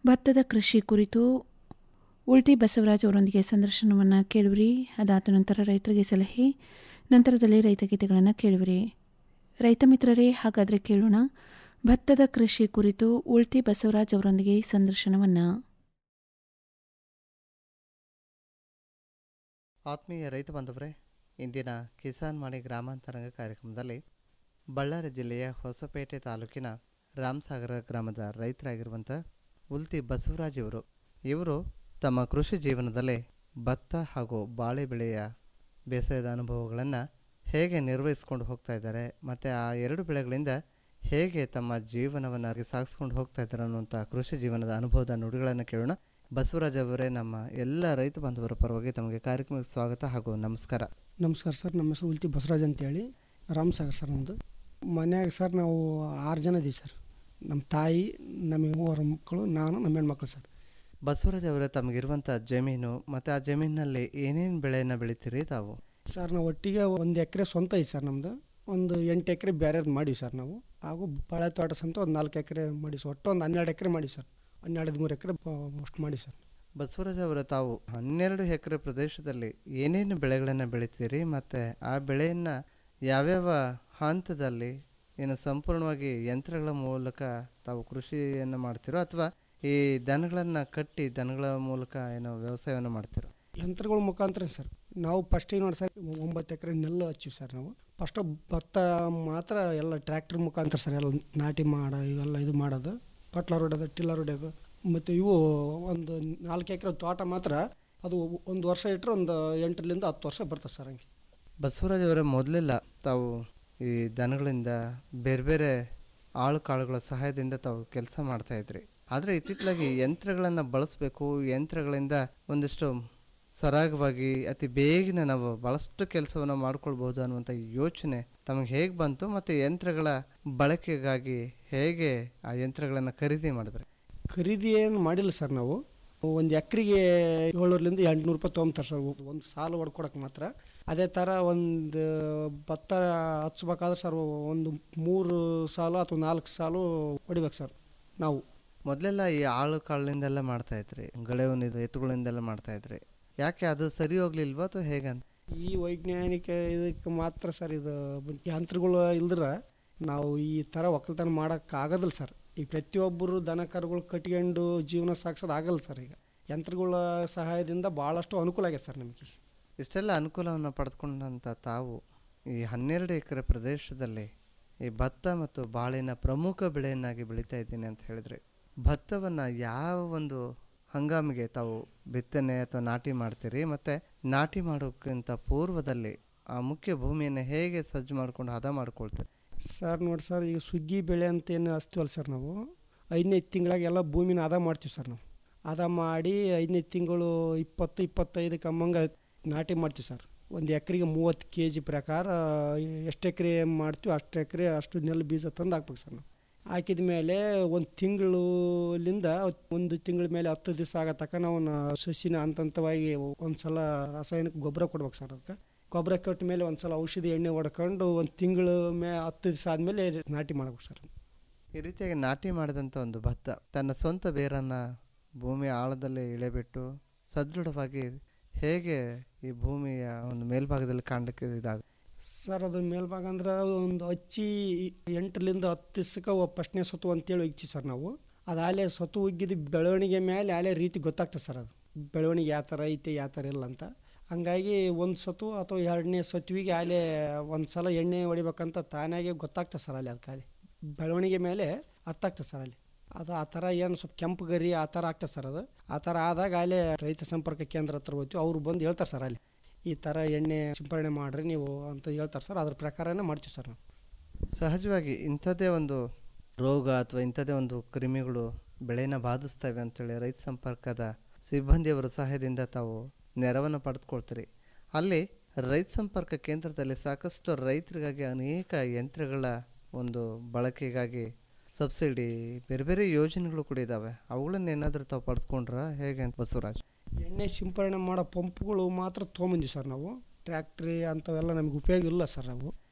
ಭತ್ತದ ಕೃಷಿ ಕುರಿತು ಉಲ್ಟಿ ಬಸವರಾಜ್ ಅವರೊಂದಿಗೆ ಸಂದರ್ಶನವನ್ನು ಕೇಳುವಿರಿ ಅದಾದ ನಂತರ ರೈತರಿಗೆ ಸಲಹೆ ನಂತರದಲ್ಲಿ ರೈತ ಗೀತೆಗಳನ್ನು ಕೇಳುವಿರಿ ರೈತ ಮಿತ್ರರೇ ಹಾಗಾದರೆ ಕೇಳೋಣ ಭತ್ತದ ಕೃಷಿ ಕುರಿತು ಉಲ್ಟಿ ಬಸವರಾಜ್ ಅವರೊಂದಿಗೆ ಸಂದರ್ಶನವನ್ನು ಆತ್ಮೀಯ ರೈತ ಬಾಂಧವರೇ ಇಂದಿನ ಕಿಸಾನ್ ಮಾಡಿ ಗ್ರಾಮಾಂತರಂಗ ಕಾರ್ಯಕ್ರಮದಲ್ಲಿ ಬಳ್ಳಾರಿ ಜಿಲ್ಲೆಯ ಹೊಸಪೇಟೆ ತಾಲೂಕಿನ ರಾಮಸಾಗರ ಗ್ರಾಮದ ರೈತರಾಗಿರುವಂಥ ಉಲ್ತಿ ಬಸವರಾಜ್ ಇವರು ಇವರು ತಮ್ಮ ಕೃಷಿ ಜೀವನದಲ್ಲಿ ಭತ್ತ ಹಾಗೂ ಬಾಳೆ ಬೆಳೆಯ ಬೇಸಾಯದ ಅನುಭವಗಳನ್ನು ಹೇಗೆ ನಿರ್ವಹಿಸ್ಕೊಂಡು ಹೋಗ್ತಾ ಇದ್ದಾರೆ ಮತ್ತು ಆ ಎರಡು ಬೆಳೆಗಳಿಂದ ಹೇಗೆ ತಮ್ಮ ಜೀವನವನ್ನು ಸಾಗಿಸ್ಕೊಂಡು ಹೋಗ್ತಾ ಇದ್ದಾರೆ ಅನ್ನುವಂಥ ಕೃಷಿ ಜೀವನದ ಅನುಭವದ ನುಡಿಗಳನ್ನು ಕೇಳೋಣ ಬಸವರಾಜ್ ಅವರೇ ನಮ್ಮ ಎಲ್ಲ ರೈತ ಬಾಂಧವರ ಪರವಾಗಿ ತಮಗೆ ಕಾರ್ಯಕ್ರಮಕ್ಕೆ ಸ್ವಾಗತ ಹಾಗೂ ನಮಸ್ಕಾರ ನಮಸ್ಕಾರ ಸರ್ ನಮ್ಮ ಹೆಸರು ಉಲ್ತಿ ಬಸವರಾಜ್ ಅಂತೇಳಿ ರಾಮಸಾಗರ್ ಸರ್ ನಮ್ಮದು ಮನ್ಯಾಗ ಸರ್ ನಾವು ಆರು ಜನ ಇದೀವಿ ಸರ್ ನಮ್ಮ ತಾಯಿ ನಮ್ಮ ಮೂವರು ಮಕ್ಕಳು ನಾನು ನಮ್ಮ ಹೆಣ್ಮಕ್ಳು ಸರ್ ಬಸವರಾಜ್ ಅವರೇ ತಮಗಿರುವಂಥ ಜಮೀನು ಮತ್ತು ಆ ಜಮೀನಿನಲ್ಲಿ ಏನೇನು ಬೆಳೆಯನ್ನು ಬೆಳಿತೀರಿ ತಾವು ಸರ್ ನಾವು ಒಟ್ಟಿಗೆ ಒಂದು ಎಕರೆ ಸ್ವಂತ ಐತೆ ಸರ್ ನಮ್ಮದು ಒಂದು ಎಂಟು ಎಕರೆ ಬೇರೆದು ಮಾಡೀವಿ ಸರ್ ನಾವು ಹಾಗೂ ಬಾಳೆ ತೋಟ ಸ್ವಂತ ಒಂದು ನಾಲ್ಕು ಎಕರೆ ಮಾಡಿ ಸರ್ ಒಟ್ಟು ಒಂದು ಹನ್ನೆರಡು ಎಕರೆ ಮಾಡಿ ಸರ್ ಹನ್ನೆರಡು ಮೂರು ಎಕರೆ ಅಷ್ಟು ಮಾಡಿ ಸರ್ ಬಸವರಾಜ್ ಅವರೇ ತಾವು ಹನ್ನೆರಡು ಎಕರೆ ಪ್ರದೇಶದಲ್ಲಿ ಏನೇನು ಬೆಳೆಗಳನ್ನು ಬೆಳಿತೀರಿ ಮತ್ತು ಆ ಬೆಳೆಯನ್ನು ಯಾವ್ಯಾವ ಹಂತದಲ್ಲಿ ಏನು ಸಂಪೂರ್ಣವಾಗಿ ಯಂತ್ರಗಳ ಮೂಲಕ ತಾವು ಕೃಷಿಯನ್ನು ಮಾಡ್ತೀರೋ ಅಥವಾ ಈ ದನಗಳನ್ನು ಕಟ್ಟಿ ದನಗಳ ಮೂಲಕ ಏನೋ ವ್ಯವಸಾಯವನ್ನು ಮಾಡ್ತೀರೋ ಯಂತ್ರಗಳ ಮುಖಾಂತರ ಸರ್ ನಾವು ಫಸ್ಟಿಗೆ ನೋಡಿ ಸರ್ ಒಂಬತ್ತು ಎಕರೆ ನೆಲ್ಲು ಹಚ್ಚಿವಿ ಸರ್ ನಾವು ಫಸ್ಟ್ ಭತ್ತ ಮಾತ್ರ ಎಲ್ಲ ಟ್ರ್ಯಾಕ್ಟರ್ ಮುಖಾಂತರ ಸರ್ ಎಲ್ಲ ನಾಟಿ ಮಾಡೋ ಇವೆಲ್ಲ ಇದು ಮಾಡೋದು ಪಟ್ಲರ್ ಹೊಡ್ಯೋದು ಟಿಲ್ಲರ್ ಹೊಡ್ಯೋದು ಮತ್ತು ಇವು ಒಂದು ನಾಲ್ಕು ಎಕರೆ ತೋಟ ಮಾತ್ರ ಅದು ಒಂದು ವರ್ಷ ಇಟ್ಟರೆ ಒಂದು ಎಂಟರಿಂದ ಹತ್ತು ವರ್ಷ ಬರ್ತದೆ ಸರ್ ಹಂಗೆ ಬಸವರಾಜ್ ಅವರೇ ಮೊದಲೆಲ್ಲ ತಾವು ಈ ದನಗಳಿಂದ ಬೇರೆ ಬೇರೆ ಆಳು ಕಾಳುಗಳ ಸಹಾಯದಿಂದ ತಾವು ಕೆಲಸ ಮಾಡ್ತಾ ಇದ್ರಿ ಆದರೆ ಇತ್ತಿತ್ತಲಾಗಿ ಯಂತ್ರಗಳನ್ನು ಬಳಸಬೇಕು ಯಂತ್ರಗಳಿಂದ ಒಂದಿಷ್ಟು ಸರಾಗವಾಗಿ ಅತಿ ಬೇಗನೆ ನಾವು ಭಾಳಷ್ಟು ಕೆಲಸವನ್ನು ಮಾಡ್ಕೊಳ್ಬೋದು ಅನ್ನುವಂಥ ಯೋಚನೆ ತಮಗೆ ಹೇಗೆ ಬಂತು ಮತ್ತು ಯಂತ್ರಗಳ ಬಳಕೆಗಾಗಿ ಹೇಗೆ ಆ ಯಂತ್ರಗಳನ್ನು ಖರೀದಿ ಮಾಡಿದ್ರಿ ಖರೀದಿ ಏನು ಮಾಡಿಲ್ಲ ಸರ್ ನಾವು ಒಂದು ಎಕರೆಗೆ ಏಳ್ನೂರಲಿಂದ ಎಂಟುನೂರು ರೂಪಾಯಿ ತೊಗೊಂತಾರೆ ಸರ್ ಒಂದು ಸಾಲು ಹೊಡ್ಕೊಡಕ್ಕೆ ಮಾತ್ರ ಅದೇ ಥರ ಒಂದು ಭತ್ತ ಹಚ್ಬೇಕಾದ್ರೆ ಸರ್ ಒಂದು ಮೂರು ಸಾಲು ಅಥವಾ ನಾಲ್ಕು ಸಾಲು ಹೊಡಿಬೇಕು ಸರ್ ನಾವು ಮೊದಲೆಲ್ಲ ಈ ಆಳು ಕಾಳಿನಿಂದೆಲ್ಲ ಮಾಡ್ತಾ ಇದ್ರಿ ಗಳೆವನ್ನು ಇದು ಎತ್ತುಗಳಿಂದೆಲ್ಲ ಮಾಡ್ತಾ ಇದ್ರಿ ಯಾಕೆ ಅದು ಸರಿ ಹೋಗ್ಲಿಲ್ವಾ ಅಥವಾ ಹೇಗಂತ ಈ ವೈಜ್ಞಾನಿಕ ಇದಕ್ಕೆ ಮಾತ್ರ ಸರ್ ಇದು ಯಂತ್ರಗಳು ಇಲ್ದ್ರೆ ನಾವು ಈ ಥರ ಒಕ್ಕಲ್ತನ ಮಾಡೋಕ್ಕಾಗೋದಿಲ್ಲ ಸರ್ ಈ ಪ್ರತಿಯೊಬ್ಬರು ದನ ಕರುಗಳು ಕಟ್ಕೊಂಡು ಜೀವನ ಸಾಗಿಸೋದು ಆಗಲ್ಲ ಸರ್ ಈಗ ಯಂತ್ರಗಳ ಸಹಾಯದಿಂದ ಭಾಳಷ್ಟು ಅನುಕೂಲ ಆಗೈತೆ ಸರ್ ನಮಗೆ ಇಷ್ಟೆಲ್ಲ ಅನುಕೂಲವನ್ನು ಪಡೆದುಕೊಂಡಂಥ ತಾವು ಈ ಹನ್ನೆರಡು ಎಕರೆ ಪ್ರದೇಶದಲ್ಲಿ ಈ ಭತ್ತ ಮತ್ತು ಬಾಳಿನ ಪ್ರಮುಖ ಬೆಳೆಯನ್ನಾಗಿ ಬೆಳೀತಾ ಇದ್ದೀನಿ ಅಂತ ಹೇಳಿದ್ರಿ ಭತ್ತವನ್ನು ಯಾವ ಒಂದು ಹಂಗಾಮಿಗೆ ತಾವು ಬಿತ್ತನೆ ಅಥವಾ ನಾಟಿ ಮಾಡ್ತೀರಿ ಮತ್ತು ನಾಟಿ ಮಾಡೋಕ್ಕಿಂತ ಪೂರ್ವದಲ್ಲಿ ಆ ಮುಖ್ಯ ಭೂಮಿಯನ್ನು ಹೇಗೆ ಸಜ್ಜು ಮಾಡ್ಕೊಂಡು ಹದ ಮಾಡ್ಕೊಳ್ತೀರಿ ಸರ್ ನೋಡಿ ಸರ್ ಈಗ ಸುಗ್ಗಿ ಬೆಳೆ ಅಂತ ಏನು ಹಚ್ತೀವಲ್ಲ ಸರ್ ನಾವು ಐದನೇ ತಿಂಗಳಾಗ ಎಲ್ಲ ಭೂಮಿನ ಹದ ಮಾಡ್ತೀವಿ ಸರ್ ನಾವು ಹದ ಮಾಡಿ ಐದನೇ ತಿಂಗಳು ಇಪ್ಪತ್ತು ಇಪ್ಪತ್ತೈದು ಕಮ್ಮಂಗೆ ನಾಟಿ ಮಾಡ್ತೀವಿ ಸರ್ ಒಂದು ಎಕರೆಗೆ ಮೂವತ್ತು ಕೆ ಜಿ ಪ್ರಕಾರ ಎಷ್ಟು ಎಕರೆ ಮಾಡ್ತೀವಿ ಅಷ್ಟು ಎಕರೆ ಅಷ್ಟು ನೆಲ್ಲು ಬೀಜ ತಂದು ಹಾಕ್ಬೇಕು ಸರ್ ನಾವು ಹಾಕಿದ ಮೇಲೆ ಒಂದು ತಿಂಗಳಿಂದ ಒಂದು ತಿಂಗಳ ಮೇಲೆ ಹತ್ತು ದಿವಸ ಆಗೋ ತನಕ ನಾವು ನ- ಸಸಿನ ಹಂತ ಹಂತವಾಗಿ ಒಂದು ಸಲ ರಾಸಾಯನಿಕ ಗೊಬ್ಬರ ಕೊಡ್ಬೇಕು ಸರ್ ಅದಕ್ಕೆ ಗೊಬ್ಬರ ಕೊಟ್ಟ ಮೇಲೆ ಒಂದು ಸಲ ಔಷಧಿ ಎಣ್ಣೆ ಹೊಡ್ಕೊಂಡು ಒಂದು ತಿಂಗಳು ಮೇ ಹತ್ತು ದಿವಸ ಆದಮೇಲೆ ನಾಟಿ ಮಾಡ್ಬೇಕು ಸರ್ ಈ ರೀತಿಯಾಗಿ ನಾಟಿ ಮಾಡಿದಂಥ ಒಂದು ಭತ್ತ ತನ್ನ ಸ್ವಂತ ಬೇರನ್ನು ಭೂಮಿಯ ಆಳದಲ್ಲಿ ಇಳೆಬಿಟ್ಟು ಸದೃಢವಾಗಿ ಹೇಗೆ ಈ ಭೂಮಿಯ ಒಂದು ಮೇಲ್ಭಾಗದಲ್ಲಿ ಕಾಣಲಿಕ್ಕೆ ಇದಾಗ ಸರ್ ಅದು ಮೇಲ್ಭಾಗ ಅಂದ್ರೆ ಒಂದು ಹಚ್ಚಿ ಎಂಟರಿಂದ ಹತ್ತು ದಿವ್ಸಕ್ಕೆ ಫಸ್ಟ್ನೇ ಸತು ಅಂತೇಳಿ ಇಚ್ಚಿ ಸರ್ ನಾವು ಅದು ಆಲೆ ಸತು ಉಗ್ಗಿದ ಬೆಳವಣಿಗೆ ಮೇಲೆ ಆಲೆ ರೀತಿ ಗೊತ್ತಾಗ್ತದೆ ಸರ್ ಅದು ಬೆಳವಣಿಗೆ ಯಾವ ಥರ ಐತೆ ಯಾವ ಥರ ಇಲ್ಲ ಅಂತ ಹಂಗಾಗಿ ಒಂದು ಸತು ಅಥವಾ ಎರಡನೇ ಸತ್ವಿಗೆ ಆಲೆ ಒಂದು ಸಲ ಎಣ್ಣೆ ಹೊಡಿಬೇಕಂತ ತಾನಾಗೆ ಗೊತ್ತಾಗ್ತದೆ ಸರ್ ಅಲ್ಲಿ ಅದಕ್ಕೆ ಅಲ್ಲಿ ಬೆಳವಣಿಗೆ ಮೇಲೆ ಅರ್ಥ ಆಗ್ತದೆ ಸರ್ ಅಲ್ಲಿ ಅದು ಆ ಥರ ಏನು ಸ್ವಲ್ಪ ಕೆಂಪು ಗರಿ ಆ ಥರ ಆಗ್ತದೆ ಸರ್ ಅದು ಆ ಥರ ಆದಾಗ ಅಲ್ಲೇ ರೈತ ಸಂಪರ್ಕ ಕೇಂದ್ರ ಹತ್ರ ಹೋಗ್ತೀವಿ ಅವ್ರು ಬಂದು ಹೇಳ್ತಾರೆ ಸರ್ ಅಲ್ಲಿ ಈ ಥರ ಎಣ್ಣೆ ಸಿಂಪರಣೆ ಮಾಡಿರಿ ನೀವು ಅಂತ ಹೇಳ್ತಾರೆ ಸರ್ ಅದ್ರ ಪ್ರಕಾರನೇ ಮಾಡ್ತೀವಿ ಸರ್ ನಾವು ಸಹಜವಾಗಿ ಇಂಥದ್ದೇ ಒಂದು ರೋಗ ಅಥವಾ ಇಂಥದ್ದೇ ಒಂದು ಕ್ರಿಮಿಗಳು ಬೆಳೆನ ಬಾಧಿಸ್ತವೆ ಅಂತೇಳಿ ರೈತ ಸಂಪರ್ಕದ ಸಿಬ್ಬಂದಿಯವರ ಸಹಾಯದಿಂದ ತಾವು ನೆರವನ್ನು ಪಡೆದುಕೊಳ್ತೀರಿ ಅಲ್ಲಿ ರೈತ ಸಂಪರ್ಕ ಕೇಂದ್ರದಲ್ಲಿ ಸಾಕಷ್ಟು ರೈತರಿಗಾಗಿ ಅನೇಕ ಯಂತ್ರಗಳ ಒಂದು ಬಳಕೆಗಾಗಿ ಸಬ್ಸಿಡಿ ಬೇರೆ ಬೇರೆ ಯೋಜನೆಗಳು ಕೂಡ ಇದ್ದಾವೆ ಅವುಗಳನ್ನ ಏನಾದರೂ ತಾವು ಪಡೆದುಕೊಂಡ್ರ ಹೇಗೆ ಅಂತ ಬಸವರಾಜ್ ಎಣ್ಣೆ ಸಿಂಪರಣೆ ಮಾಡೋ ಪಂಪ್ಗಳು ಮಾತ್ರ ತೊಗೊಂಬಂದ್ವಿ ಸರ್ ನಾವು ಟ್ರ್ಯಾಕ್ಟ್ರಿ ಅಂಥವೆಲ್ಲ ನಮಗೆ ಉಪಯೋಗ ಇಲ್ಲ ಸರ್ ನಾವು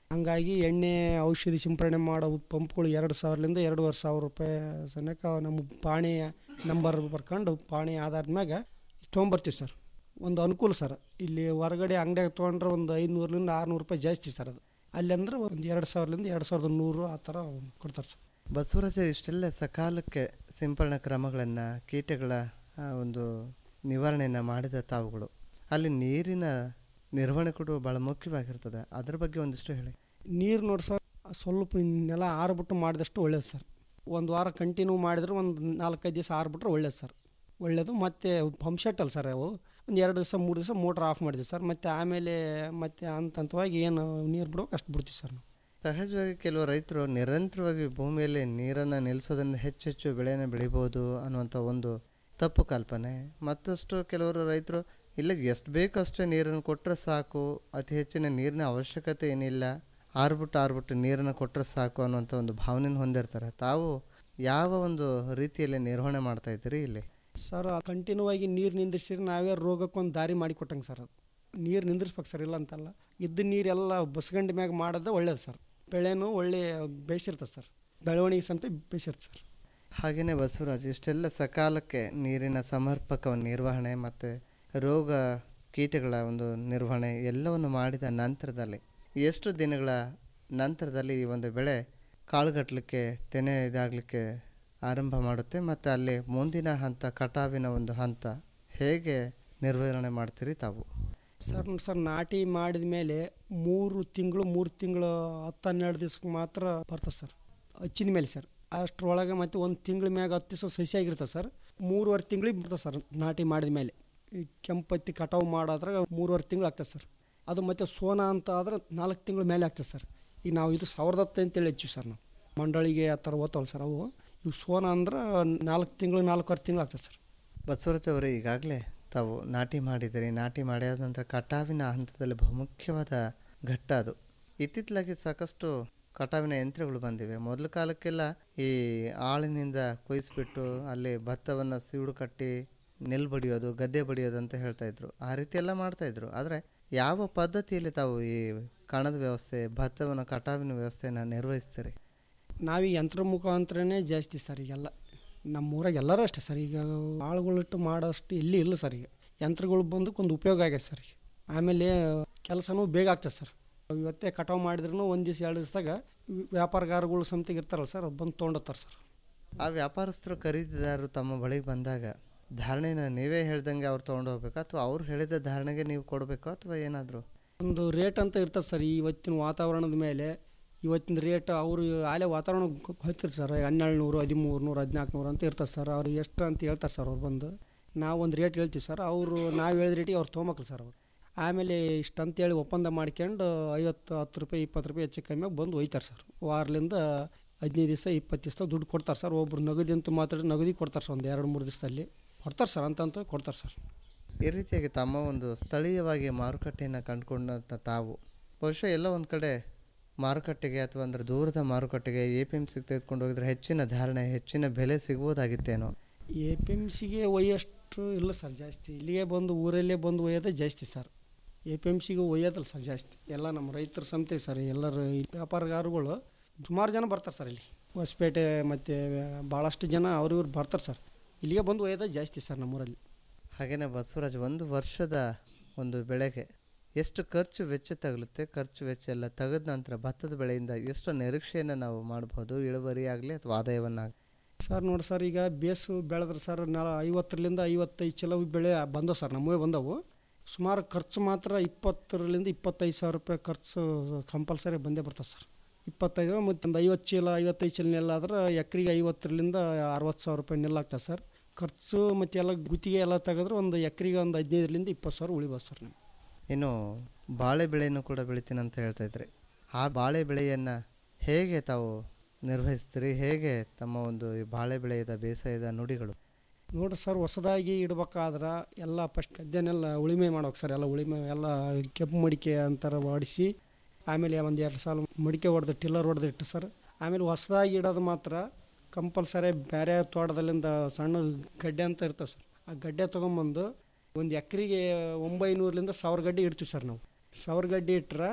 ಹಂಗಾಗಿ ಎಣ್ಣೆ ಔಷಧಿ ಸಿಂಪರಣೆ ಮಾಡೋ ಪಂಪ್ಗಳು ಎರಡು ಸಾವಿರದಿಂದ ಎರಡೂವರೆ ಸಾವಿರ ರೂಪಾಯಿ ಸನೇಕ ನಮ್ಮ ಪಾಣಿ ನಂಬರ್ ಬರ್ಕೊಂಡು ಪಾಣಿ ಆಧಾರದ ಮ್ಯಾಗ ತೊಗೊಂಬರ್ತೀವಿ ಸರ್ ಒಂದು ಅನುಕೂಲ ಸರ್ ಇಲ್ಲಿ ಹೊರಗಡೆ ಅಂಗಡಿಯಾಗ ತೊಗೊಂಡ್ರೆ ಒಂದು ಐನೂರರಿಂದ ಆರುನೂರು ರೂಪಾಯಿ ಜಾಸ್ತಿ ಸರ್ ಅದು ಅಲ್ಲಿ ಅಂದ್ರೆ ಒಂದು ಎರಡು ಸಾವಿರದಿಂದ ಎರಡು ಸಾವಿರದ ನೂರು ಆ ಥರ ಕೊಡ್ತಾರೆ ಸರ್ ಬಸವರಾಜ ಇಷ್ಟೆಲ್ಲ ಸಕಾಲಕ್ಕೆ ಸಿಂಪರಣಾ ಕ್ರಮಗಳನ್ನು ಕೀಟಗಳ ಆ, ಒಂದು ನಿವಾರಣೆಯನ್ನು ಮಾಡಿದ ತಾವುಗಳು ಅಲ್ಲಿ ನೀರಿನ ನಿರ್ವಹಣೆ ಕೂಡ ಭಾಳ ಮುಖ್ಯವಾಗಿರ್ತದೆ ಅದ್ರ ಬಗ್ಗೆ ಒಂದಿಷ್ಟು ಹೇಳಿ ನೀರು ನೋಡಿ ಸರ್ ಸ್ವಲ್ಪ ನೆಲ ಆರ್ಬಿಟ್ಟು ಮಾಡಿದಷ್ಟು ಒಳ್ಳೇದು ಸರ್ ಒಂದು ವಾರ ಕಂಟಿನ್ಯೂ ಮಾಡಿದ್ರೆ ಒಂದು ನಾಲ್ಕೈದು ದಿವಸ ಆರ್ಬಿಟ್ರೆ ಒಳ್ಳೇದು ಸರ್ ಒಳ್ಳೆಯದು ಮತ್ತು ಪಂಪ್ ಸೆಟ್ ಅಲ್ಲ ಸರ್ ಅವು ಒಂದು ಎರಡು ದಿವಸ ಮೂರು ದಿವಸ ಮೋಟ್ರ್ ಆಫ್ ಮಾಡಿದ್ವಿ ಸರ್ ಮತ್ತು ಆಮೇಲೆ ಮತ್ತೆ ಹಂತ ಹಂತವಾಗಿ ಏನು ನೀರು ಬಿಡ್ಬೇಕು ಅಷ್ಟು ಬಿಡ್ತೀವಿ ಸರ್ ನಾವು ಸಹಜವಾಗಿ ಕೆಲವು ರೈತರು ನಿರಂತರವಾಗಿ ಭೂಮಿಯಲ್ಲಿ ನೀರನ್ನು ನಿಲ್ಲಿಸೋದ್ರಿಂದ ಹೆಚ್ಚು ಹೆಚ್ಚು ಬೆಳೆಯನ್ನು ಬೆಳಿಬೋದು ಅನ್ನುವಂಥ ಒಂದು ತಪ್ಪು ಕಲ್ಪನೆ ಮತ್ತಷ್ಟು ಕೆಲವರು ರೈತರು ಇಲ್ಲ ಎಷ್ಟು ಬೇಕೋ ಅಷ್ಟೇ ನೀರನ್ನು ಕೊಟ್ಟರೆ ಸಾಕು ಅತಿ ಹೆಚ್ಚಿನ ನೀರಿನ ಅವಶ್ಯಕತೆ ಏನಿಲ್ಲ ಆರ್ಬಿಟ್ಟು ಆರ್ಬಿಟ್ಟು ನೀರನ್ನು ಕೊಟ್ಟರೆ ಸಾಕು ಅನ್ನುವಂಥ ಒಂದು ಭಾವನೆಯನ್ನು ಹೊಂದಿರ್ತಾರೆ ತಾವು ಯಾವ ಒಂದು ರೀತಿಯಲ್ಲಿ ನಿರ್ವಹಣೆ ಮಾಡ್ತಾ ಇದ್ದೀರಿ ಇಲ್ಲಿ ಸರ್ ಕಂಟಿನ್ಯೂ ಆಗಿ ನೀರು ನಿಂದಿರ್ಸಿದ್ರೆ ನಾವೇ ರೋಗಕ್ಕೊಂದು ದಾರಿ ಮಾಡಿ ಕೊಟ್ಟಂಗೆ ಸರ್ ಅದು ನೀರು ನಿಂದಿರ್ಸ್ಬೇಕು ಸರ್ ಇಲ್ಲ ಅಂತಲ್ಲ ಇದ್ದ ನೀರೆಲ್ಲ ಬಸ್ಗಂಡಿ ಮ್ಯಾಗ ಮಾಡೋದು ಒಳ್ಳೇದು ಸರ್ ಬೆಳೆನೂ ಒಳ್ಳೆ ಬೇಯಿಸಿರ್ತದೆ ಸರ್ ಬೆಳವಣಿಗೆ ಸಮೇತ ಬೇಯಿಸಿರ್ತದೆ ಸರ್ ಹಾಗೆಯೇ ಬಸವರಾಜ್ ಇಷ್ಟೆಲ್ಲ ಸಕಾಲಕ್ಕೆ ನೀರಿನ ಸಮರ್ಪಕ ನಿರ್ವಹಣೆ ಮತ್ತು ರೋಗ ಕೀಟಗಳ ಒಂದು ನಿರ್ವಹಣೆ ಎಲ್ಲವನ್ನು ಮಾಡಿದ ನಂತರದಲ್ಲಿ ಎಷ್ಟು ದಿನಗಳ ನಂತರದಲ್ಲಿ ಈ ಒಂದು ಬೆಳೆ ಕಾಳುಗಟ್ಟಲಿಕ್ಕೆ ತೆನೆ ಇದಾಗಲಿಕ್ಕೆ ಆರಂಭ ಮಾಡುತ್ತೆ ಮತ್ತು ಅಲ್ಲಿ ಮುಂದಿನ ಹಂತ ಕಟಾವಿನ ಒಂದು ಹಂತ ಹೇಗೆ ನಿರ್ವಹಣೆ ಮಾಡ್ತೀರಿ ತಾವು ಸರ್ ನೋಡಿ ಸರ್ ನಾಟಿ ಮಾಡಿದ ಮೇಲೆ ಮೂರು ತಿಂಗಳು ಮೂರು ತಿಂಗಳು ಹತ್ತು ಹನ್ನೆರಡು ದಿವ್ಸಕ್ಕೆ ಮಾತ್ರ ಬರ್ತದೆ ಸರ್ ಹಚ್ಚಿದ ಮೇಲೆ ಸರ್ ಅಷ್ಟರೊಳಗೆ ಮತ್ತೆ ಒಂದು ತಿಂಗಳ ಮ್ಯಾಗ ಹತ್ತು ದಿವಸ ಸಸಿ ಆಗಿರ್ತದೆ ಸರ್ ಮೂರುವರೆ ತಿಂಗಳಿಗೆ ಬರ್ತದೆ ಸರ್ ನಾಟಿ ಮಾಡಿದ ಮೇಲೆ ಈ ಕೆಂಪತ್ತಿ ಕಟಾವು ಮಾಡೋದ್ರಾಗ ಮೂರುವರೆ ತಿಂಗಳು ಆಗ್ತದೆ ಸರ್ ಅದು ಮತ್ತು ಸೋನಾ ಅಂತ ಆದ್ರೆ ನಾಲ್ಕು ತಿಂಗಳ ಮೇಲೆ ಆಗ್ತದೆ ಸರ್ ಈಗ ನಾವು ಇದು ಸಾವಿರದ ಹತ್ತು ಅಂತೇಳಿ ಹೆಚ್ಚು ಸರ್ ನಾವು ಮಂಡಳಿಗೆ ಆ ಥರ ಓದ್ತಾವಲ್ಲ ಸರ್ ಅವು ಇವು ಸೋನಾ ಅಂದ್ರೆ ನಾಲ್ಕು ತಿಂಗಳು ನಾಲ್ಕೂವರೆ ತಿಂಗಳು ಆಗ್ತದೆ ಸರ್ ಬಸವರಾಜ್ ಅವರೇ ಈಗಾಗಲೇ ತಾವು ನಾಟಿ ಮಾಡಿದಿರಿ ನಾಟಿ ಮಾಡಿದ ನಂತರ ಕಟಾವಿನ ಹಂತದಲ್ಲಿ ಬಹುಮುಖ್ಯವಾದ ಘಟ್ಟ ಅದು ಇತ್ತಿತ್ತಲಾಗಿ ಸಾಕಷ್ಟು ಕಟಾವಿನ ಯಂತ್ರಗಳು ಬಂದಿವೆ ಮೊದಲ ಕಾಲಕ್ಕೆಲ್ಲ ಈ ಆಳಿನಿಂದ ಕೊಯ್ಸ್ಬಿಟ್ಟು ಅಲ್ಲಿ ಭತ್ತವನ್ನು ಸೀಡು ಕಟ್ಟಿ ನೆಲ್ ಬಡಿಯೋದು ಗದ್ದೆ ಬಡಿಯೋದು ಅಂತ ಹೇಳ್ತಾ ಇದ್ರು ಆ ರೀತಿ ಎಲ್ಲ ಮಾಡ್ತಾ ಇದ್ರು ಆದರೆ ಯಾವ ಪದ್ಧತಿಯಲ್ಲಿ ತಾವು ಈ ಕಣದ ವ್ಯವಸ್ಥೆ ಭತ್ತವನ್ನು ಕಟಾವಿನ ವ್ಯವಸ್ಥೆಯನ್ನು ನಿರ್ವಹಿಸ್ತೀರಿ ನಾವು ಈ ಯಂತ್ರ ಮುಖಾಂತರನೇ ಜಾಸ್ತಿ ಸರ್ ಈಗೆಲ್ಲ ನಮ್ಮ ಊರಾಗ ಎಲ್ಲರೂ ಅಷ್ಟೇ ಸರ್ ಈಗ ಆಳುಗಳಿಟ್ಟು ಮಾಡೋಷ್ಟು ಎಲ್ಲಿ ಇಲ್ಲ ಸರ್ ಈಗ ಯಂತ್ರಗಳು ಬಂದಕ್ಕೆ ಉಪಯೋಗ ಆಗ್ಯದ ಸರ್ ಈಗ ಆಮೇಲೆ ಕೆಲಸನೂ ಬೇಗ ಆಗ್ತದೆ ಸರ್ ಇವತ್ತೇ ಕಟಾವು ಮಾಡಿದ್ರೂ ಒಂದು ದಿವಸ ಎರಡು ದಿವಸದಾಗ ವ್ಯಾಪಾರಗಾರಗಳು ಸಮಿತಿಗೆ ಇರ್ತಾರಲ್ಲ ಸರ್ ಬಂದು ತೊಗೊಂಡೋಗ್ತಾರೆ ಸರ್ ಆ ವ್ಯಾಪಾರಸ್ಥರು ಖರೀದಿದಾರರು ತಮ್ಮ ಬಳಿಗೆ ಬಂದಾಗ ಧಾರಣೆನ ನೀವೇ ಹೇಳ್ದಂಗೆ ಅವ್ರು ತೊಗೊಂಡು ಹೋಗ್ಬೇಕಾ ಅಥವಾ ಅವ್ರು ಹೇಳಿದ ಧಾರಣೆಗೆ ನೀವು ಕೊಡಬೇಕು ಅಥವಾ ಏನಾದರೂ ಒಂದು ರೇಟ್ ಅಂತ ಇರ್ತದೆ ಸರ್ ಇವತ್ತಿನ ವಾತಾವರಣದ ಮೇಲೆ ಇವತ್ತಿನ ರೇಟ್ ಅವರು ಆಲೆ ವಾತಾವರಣ ಗೊತ್ತಿರ್ತಾರೆ ಸರ್ ಹನ್ನೆರಡು ನೂರು ಹದಿಮೂರು ನೂರು ಹದಿನಾಲ್ಕು ನೂರು ಅಂತ ಇರ್ತದೆ ಸರ್ ಅವ್ರು ಎಷ್ಟು ಅಂತ ಹೇಳ್ತಾರೆ ಸರ್ ಅವ್ರು ಬಂದು ನಾವು ಒಂದು ರೇಟ್ ಹೇಳ್ತೀವಿ ಸರ್ ಅವರು ನಾವು ಹೇಳಿದ ರೇಟಿಗೆ ಅವ್ರು ತೊಗೊಂಬೇಕಲ್ಲ ಸರ್ ಅವ್ರು ಆಮೇಲೆ ಇಷ್ಟು ಅಂತೇಳಿ ಒಪ್ಪಂದ ಮಾಡ್ಕೊಂಡು ಐವತ್ತು ಹತ್ತು ರೂಪಾಯಿ ಇಪ್ಪತ್ತು ರೂಪಾಯಿ ಹೆಚ್ಚು ಕಮ್ಮಿಯಾಗಿ ಬಂದು ಒಯ್ತಾರೆ ಸರ್ ವಾರಲಿಂದ ಹದಿನೈದು ದಿವಸ ಇಪ್ಪತ್ತು ದಿವಸ ದುಡ್ಡು ಕೊಡ್ತಾರೆ ಸರ್ ಒಬ್ರು ನಗದಿ ಅಂತ ಮಾತಾಡಿ ನಗದಿ ಕೊಡ್ತಾರೆ ಸರ್ ಒಂದು ಎರಡು ಮೂರು ದಿವಸದಲ್ಲಿ ಕೊಡ್ತಾರೆ ಸರ್ ಅಂತಂತ ಕೊಡ್ತಾರೆ ಸರ್ ಈ ರೀತಿಯಾಗಿ ತಮ್ಮ ಒಂದು ಸ್ಥಳೀಯವಾಗಿ ಮಾರುಕಟ್ಟೆಯನ್ನು ಕಂಡುಕೊಂಡಂಥ ತಾವು ಬಹುಶಃ ಎಲ್ಲ ಒಂದು ಕಡೆ ಮಾರುಕಟ್ಟೆಗೆ ಅಥವಾ ಅಂದರೆ ದೂರದ ಮಾರುಕಟ್ಟೆಗೆ ಎ ಪಿ ಎಮ್ ಸಿಗೆ ತೆಗೆದುಕೊಂಡು ಹೋಗಿದ್ರೆ ಹೆಚ್ಚಿನ ಧಾರಣೆ ಹೆಚ್ಚಿನ ಬೆಲೆ ಸಿಗ್ಬೋದಾಗಿತ್ತೇನೋ ಎ ಪಿ ಎಮ್ ಸಿಗೆ ಒಯ್ಯೋಷ್ಟು ಇಲ್ಲ ಸರ್ ಜಾಸ್ತಿ ಇಲ್ಲಿಗೆ ಬಂದು ಊರಲ್ಲೇ ಬಂದು ಒಯ್ಯೋದೇ ಜಾಸ್ತಿ ಸರ್ ಎ ಪಿ ಎಮ್ ಸಿಗೆ ಒಯ್ಯೋದಲ್ಲ ಸರ್ ಜಾಸ್ತಿ ಎಲ್ಲ ನಮ್ಮ ರೈತರ ಸಂತೆ ಸರ್ ಎಲ್ಲರೂ ಈ ವ್ಯಾಪಾರಗಾರಗಳು ಸುಮಾರು ಜನ ಬರ್ತಾರೆ ಸರ್ ಇಲ್ಲಿ ಹೊಸಪೇಟೆ ಮತ್ತು ಭಾಳಷ್ಟು ಜನ ಅವ್ರು ಇವ್ರು ಬರ್ತಾರೆ ಸರ್ ಇಲ್ಲಿಗೆ ಬಂದು ಒಯ್ಯೋದೇ ಜಾಸ್ತಿ ಸರ್ ನಮ್ಮೂರಲ್ಲಿ ಹಾಗೆಯೇ ಬಸವರಾಜ್ ಒಂದು ವರ್ಷದ ಒಂದು ಬೆಳೆಗೆ ಎಷ್ಟು ಖರ್ಚು ವೆಚ್ಚ ತಗಲುತ್ತೆ ಖರ್ಚು ವೆಚ್ಚ ಎಲ್ಲ ತೆಗೆದ ನಂತರ ಭತ್ತದ ಬೆಳೆಯಿಂದ ಎಷ್ಟು ನಿರೀಕ್ಷೆಯನ್ನು ನಾವು ಮಾಡ್ಬೋದು ಇಳುವರಿ ಆಗಲಿ ಅಥವಾ ಆದಾಯವನ್ನಾಗಲಿ ಸರ್ ನೋಡಿ ಸರ್ ಈಗ ಬೇಸು ಬೆಳೆದ್ರೆ ಸರ್ ನಾ ಐವತ್ತರಿಂದ ಐವತ್ತೈದು ಚಲೋ ಬೆಳೆ ಬಂದವು ಸರ್ ನಮ್ಮವೇ ಬಂದವು ಸುಮಾರು ಖರ್ಚು ಮಾತ್ರ ಇಪ್ಪತ್ತರಿಂದ ಇಪ್ಪತ್ತೈದು ಸಾವಿರ ರೂಪಾಯಿ ಖರ್ಚು ಕಂಪಲ್ಸರಿ ಬಂದೇ ಬರ್ತದೆ ಸರ್ ಇಪ್ಪತ್ತೈದು ಮತ್ತು ಒಂದು ಐವತ್ತು ಚೀಲ ಐವತ್ತೈದು ಚೀಲ ನೆಲ್ಲಾದ್ರೆ ಎಕರೆಗೆ ಐವತ್ತರಿಂದ ಅರವತ್ತು ಸಾವಿರ ರೂಪಾಯಿ ನೆಲ್ಲಾಗ್ತದೆ ಸರ್ ಖರ್ಚು ಮತ್ತು ಎಲ್ಲ ಗುತ್ತಿಗೆ ಎಲ್ಲ ತೆಗೆದ್ರೆ ಒಂದು ಎಕರೆಗೆ ಒಂದು ಹದಿನೈದರಿಂದ ಇಪ್ಪತ್ತು ಸಾವಿರ ಉಳಿಬೋದು ಸರ್ ನೀವು ಇನ್ನು ಬಾಳೆ ಬೆಳೆಯನ್ನು ಕೂಡ ಬೆಳಿತೀನಿ ಅಂತ ಹೇಳ್ತಾ ಇದ್ರಿ ಆ ಬಾಳೆ ಬೆಳೆಯನ್ನು ಹೇಗೆ ತಾವು ನಿರ್ವಹಿಸ್ತೀರಿ ಹೇಗೆ ತಮ್ಮ ಒಂದು ಈ ಬಾಳೆ ಬೆಳೆಯದ ಬೇಸಾಯದ ನುಡಿಗಳು ನೋಡ್ರಿ ಸರ್ ಹೊಸದಾಗಿ ಇಡ್ಬೇಕಾದ್ರೆ ಎಲ್ಲ ಫಸ್ಟ್ ಗದ್ದೆನೆಲ್ಲ ಉಳಿಮೆ ಮಾಡ್ಬೇಕು ಸರ್ ಎಲ್ಲ ಉಳಿಮೆ ಎಲ್ಲ ಕೆಂಪು ಮಡಿಕೆ ಅಂತಾರೆ ಹೊಡಿಸಿ ಆಮೇಲೆ ಒಂದು ಎರಡು ಸಾಲ ಮಡಿಕೆ ಹೊಡೆದು ಟಿಲ್ಲರ್ ಹೊಡೆದು ಇಟ್ಟು ಸರ್ ಆಮೇಲೆ ಹೊಸದಾಗಿ ಇಡೋದು ಮಾತ್ರ ಕಂಪಲ್ಸರಿ ಬೇರೆ ತೋಟದಲ್ಲಿಂದ ಸಣ್ಣ ಗಡ್ಡೆ ಅಂತ ಇರ್ತದೆ ಸರ್ ಆ ಗಡ್ಡೆ ತೊಗೊಂಬಂದು ಒಂದು ಎಕರೆಗೆ ಒಂಬೈನೂರರಿಂದ ಸಾವಿರ ಗಡ್ಡೆ ಇಡ್ತೀವಿ ಸರ್ ನಾವು ಸಾವಿರ ಗಡ್ಡೆ ಇಟ್ರೆ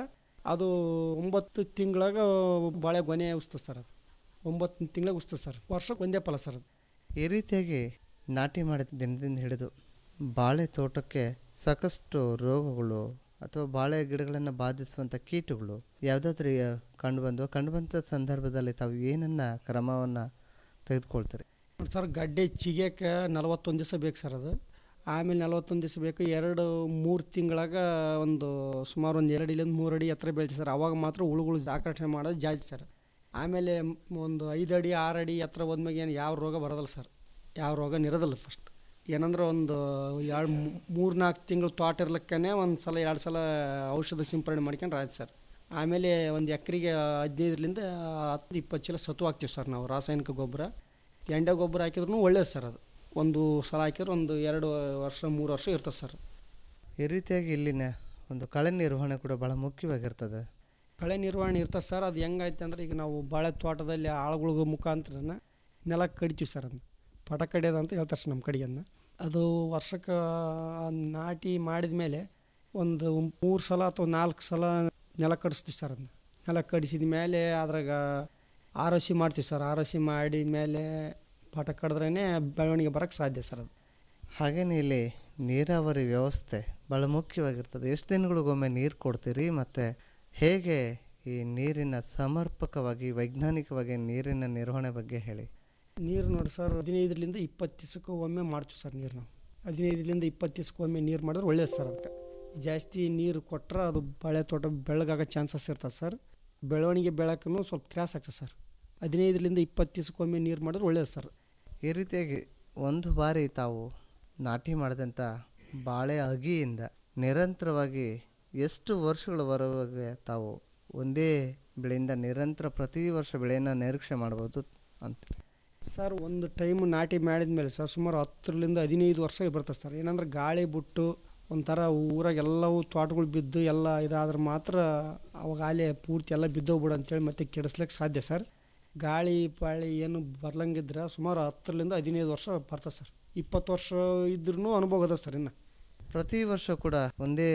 ಅದು ಒಂಬತ್ತು ತಿಂಗಳಾಗ ಬಾಳೆ ಗೊನೆ ಉಸ್ತದೆ ಸರ್ ಅದು ಒಂಬತ್ತು ತಿಂಗಳಾಗ ಉಸ್ತದೆ ಸರ್ ವರ್ಷಕ್ಕೆ ಒಂದೇ ಫಲ ಸರ್ ಅದು ಈ ರೀತಿಯಾಗಿ ನಾಟಿ ಮಾಡಿದ ದಿನದಿಂದ ಹಿಡಿದು ಬಾಳೆ ತೋಟಕ್ಕೆ ಸಾಕಷ್ಟು ರೋಗಗಳು ಅಥವಾ ಬಾಳೆ ಗಿಡಗಳನ್ನು ಬಾಧಿಸುವಂಥ ಕೀಟಗಳು ಯಾವುದಾದ್ರೂ ಕಂಡು ಬಂದು ಕಂಡು ಬಂದ ಸಂದರ್ಭದಲ್ಲಿ ತಾವು ಏನನ್ನ ಕ್ರಮವನ್ನು ತೆಗೆದುಕೊಳ್ತೀರಿ ನೋಡಿ ಸರ್ ಗಡ್ಡೆ ಚಿಗಿಯಕ್ಕೆ ನಲವತ್ತೊಂದು ದಿವಸ ಬೇಕು ಸರ್ ಅದು ಆಮೇಲೆ ನಲವತ್ತೊಂದು ದಿವಸ ಬೇಕು ಎರಡು ಮೂರು ತಿಂಗಳಾಗ ಒಂದು ಸುಮಾರು ಒಂದು ಎರಡು ಇಲ್ಲಿಂದ ಮೂರು ಅಡಿ ಎತ್ತರ ಬೆಳಿತೀವಿ ಸರ್ ಅವಾಗ ಮಾತ್ರ ಹುಳುಗಳು ಆಕರ್ಷಣೆ ಮಾಡೋದು ಜಾಸ್ತಿ ಸರ್ ಆಮೇಲೆ ಮ್- ಒಂದು ಐದು ಅಡಿ ಆರು ಅಡಿ ಎತ್ತರ ಹೋದ್ಮ್ಯಾಗ ಏನು ಯಾವ ರೋಗ ಬರೋದಿಲ್ಲ ಸರ್ ಯಾವ ರೋಗ ನಿರೋದಿಲ್ಲ ಫಸ್ಟ್ ಏನಂದ್ರೆ ಒಂದು ಎರಡು ಮೂರು ನಾಲ್ಕು ತಿಂಗಳು ತೋಟ ಇರ್ಲಿಕ್ಕೇ ಒಂದು ಸಲ ಎರಡು ಸಲ ಔಷಧ ಸಿಂಪರಣೆ ಮಾಡ್ಕೊಂಡ್ರೆ ಆಯ್ತು ಸರ್ ಆಮೇಲೆ ಒಂದು ಎಕರೆಗೆ ಹದಿನೈದರಿಂದ ಹತ್ತು ಇಪ್ಪತ್ತು ಚೀಲ ಸತು ಹಾಕ್ತೀವಿ ಸರ್ ನಾವು ರಾಸಾಯನಿಕ ಗೊಬ್ಬರ ಎಂಡೆ ಗೊಬ್ಬರ ಹಾಕಿದ್ರು ಒಳ್ಳೇದು ಸರ್ ಅದು ಒಂದು ಸಲ ಹಾಕಿದ್ರೆ ಒಂದು ಎರಡು ವರ್ಷ ಮೂರು ವರ್ಷ ಇರ್ತದೆ ಸರ್ ಈ ರೀತಿಯಾಗಿ ಇಲ್ಲಿನ ಒಂದು ಕಳೆ ನಿರ್ವಹಣೆ ಕೂಡ ಭಾಳ ಮುಖ್ಯವಾಗಿರ್ತದೆ ಕಳೆ ನಿರ್ವಹಣೆ ಇರ್ತದೆ ಸರ್ ಅದು ಹೆಂಗೈತೆ ಅಂದ್ರೆ ಈಗ ನಾವು ಬಾಳೆ ತೋಟದಲ್ಲಿ ಆಳುಗಳ ಮುಖಾಂತರ ನೆಲ ಕಡಿತೀವಿ ಸರ್ ಅದನ್ನ ಪಟ ಕಡಿಯೋದು ಅಂತ ಹೇಳ್ತಾರೆ ಸರ್ ನಮ್ಮ ಕಡೆಗನ್ನ ಅದು ವರ್ಷಕ್ಕೆ ನಾಟಿ ಮಾಡಿದ ಮೇಲೆ ಒಂದು ಮೂರು ಸಲ ಅಥವಾ ನಾಲ್ಕು ಸಲ ನೆಲ ಕಡಿಸ್ತೀವಿ ಸರ್ ಅದನ್ನ ನೆಲ ಕಡಿಸಿದ ಮೇಲೆ ಅದ್ರಾಗ ಆರಸಿ ಮಾಡ್ತೀವಿ ಸರ್ ಆರಸಿ ಮಾಡಿದ ಮೇಲೆ ಪಟ ಕಡಿದ್ರೇ ಬೆಳವಣಿಗೆ ಬರೋಕ್ಕೆ ಸಾಧ್ಯ ಸರ್ ಅದು ಹಾಗೇನೆ ಇಲ್ಲಿ ನೀರಾವರಿ ವ್ಯವಸ್ಥೆ ಭಾಳ ಮುಖ್ಯವಾಗಿರ್ತದೆ ಎಷ್ಟು ದಿನಗಳಿಗೊಮ್ಮೆ ನೀರು ಕೊಡ್ತೀರಿ ಮತ್ತು ಹೇಗೆ ಈ ನೀರಿನ ಸಮರ್ಪಕವಾಗಿ ವೈಜ್ಞಾನಿಕವಾಗಿ ನೀರಿನ ನಿರ್ವಹಣೆ ಬಗ್ಗೆ ಹೇಳಿ ನೀರು ನೋಡಿ ಸರ್ ಹದಿನೈದರಿಂದ ಇಪ್ಪತ್ತು ದಿವಸಕ್ಕೆ ಒಮ್ಮೆ ಮಾಡ್ತೀವಿ ಸರ್ ನೀರು ನಾವು ಹದಿನೈದರಿಂದ ಇಪ್ಪತ್ತು ದಿವಸಕ್ಕೆ ಒಮ್ಮೆ ನೀರು ಮಾಡಿದ್ರೆ ಒಳ್ಳೇದು ಸರ್ ಅದಕ್ಕೆ ಜಾಸ್ತಿ ನೀರು ಕೊಟ್ಟರೆ ಅದು ಬಾಳೆ ತೋಟ ಬೆಳ್ಳಗಾಗೋ ಚಾನ್ಸಸ್ ಇರ್ತದೆ ಸರ್ ಬೆಳವಣಿಗೆ ಬೆಳಕೂ ಸ್ವಲ್ಪ ತ್ರಾಸ ಆಗ್ತದೆ ಸರ್ ಹದಿನೈದರಿಂದ ಇಪ್ಪತ್ತು ದಿವಸಕ್ಕೆ ಒಮ್ಮೆ ನೀರು ಮಾಡಿದ್ರೆ ಒಳ್ಳೇದು ಸರ್ ಈ ರೀತಿಯಾಗಿ ಒಂದು ಬಾರಿ ತಾವು ನಾಟಿ ಮಾಡಿದಂಥ ಬಾಳೆ ಅಗಿಯಿಂದ ನಿರಂತರವಾಗಿ ಎಷ್ಟು ವರ್ಷಗಳವರೆಗೆ ತಾವು ಒಂದೇ ಬೆಳೆಯಿಂದ ನಿರಂತರ ಪ್ರತಿ ವರ್ಷ ಬೆಳೆಯನ್ನು ನಿರೀಕ್ಷೆ ಮಾಡ್ಬೋದು ಅಂತೀರಿ ಸರ್ ಒಂದು ಟೈಮ್ ನಾಟಿ ಮಾಡಿದ ಮೇಲೆ ಸರ್ ಸುಮಾರು ಹತ್ತರಿಂದ ಹದಿನೈದು ವರ್ಷ ಬರ್ತದೆ ಸರ್ ಏನಂದ್ರೆ ಗಾಳಿ ಬಿಟ್ಟು ಒಂಥರ ಊರಾಗ ಎಲ್ಲವೂ ತೋಟಗಳು ಬಿದ್ದು ಎಲ್ಲ ಇದಾದ್ರೆ ಮಾತ್ರ ಅವಾಗ ಆಲೆ ಪೂರ್ತಿ ಎಲ್ಲ ಬಿದ್ದೋಗ್ಬಿಡು ಅಂತೇಳಿ ಮತ್ತೆ ಕೆಡಿಸ್ಲಿಕ್ಕೆ ಸಾಧ್ಯ ಸರ್ ಗಾಳಿ ಪಾಳಿ ಏನು ಬರ್ಲಂಗಿದ್ರೆ ಸುಮಾರು ಹತ್ತರಿಂದ ಹದಿನೈದು ವರ್ಷ ಬರ್ತದೆ ಸರ್ ಇಪ್ಪತ್ತು ವರ್ಷ ಇದ್ರೂ ಅನುಭವ ಅದ ಸರ್ ಇನ್ನು ಪ್ರತಿ ವರ್ಷ ಕೂಡ ಒಂದೇ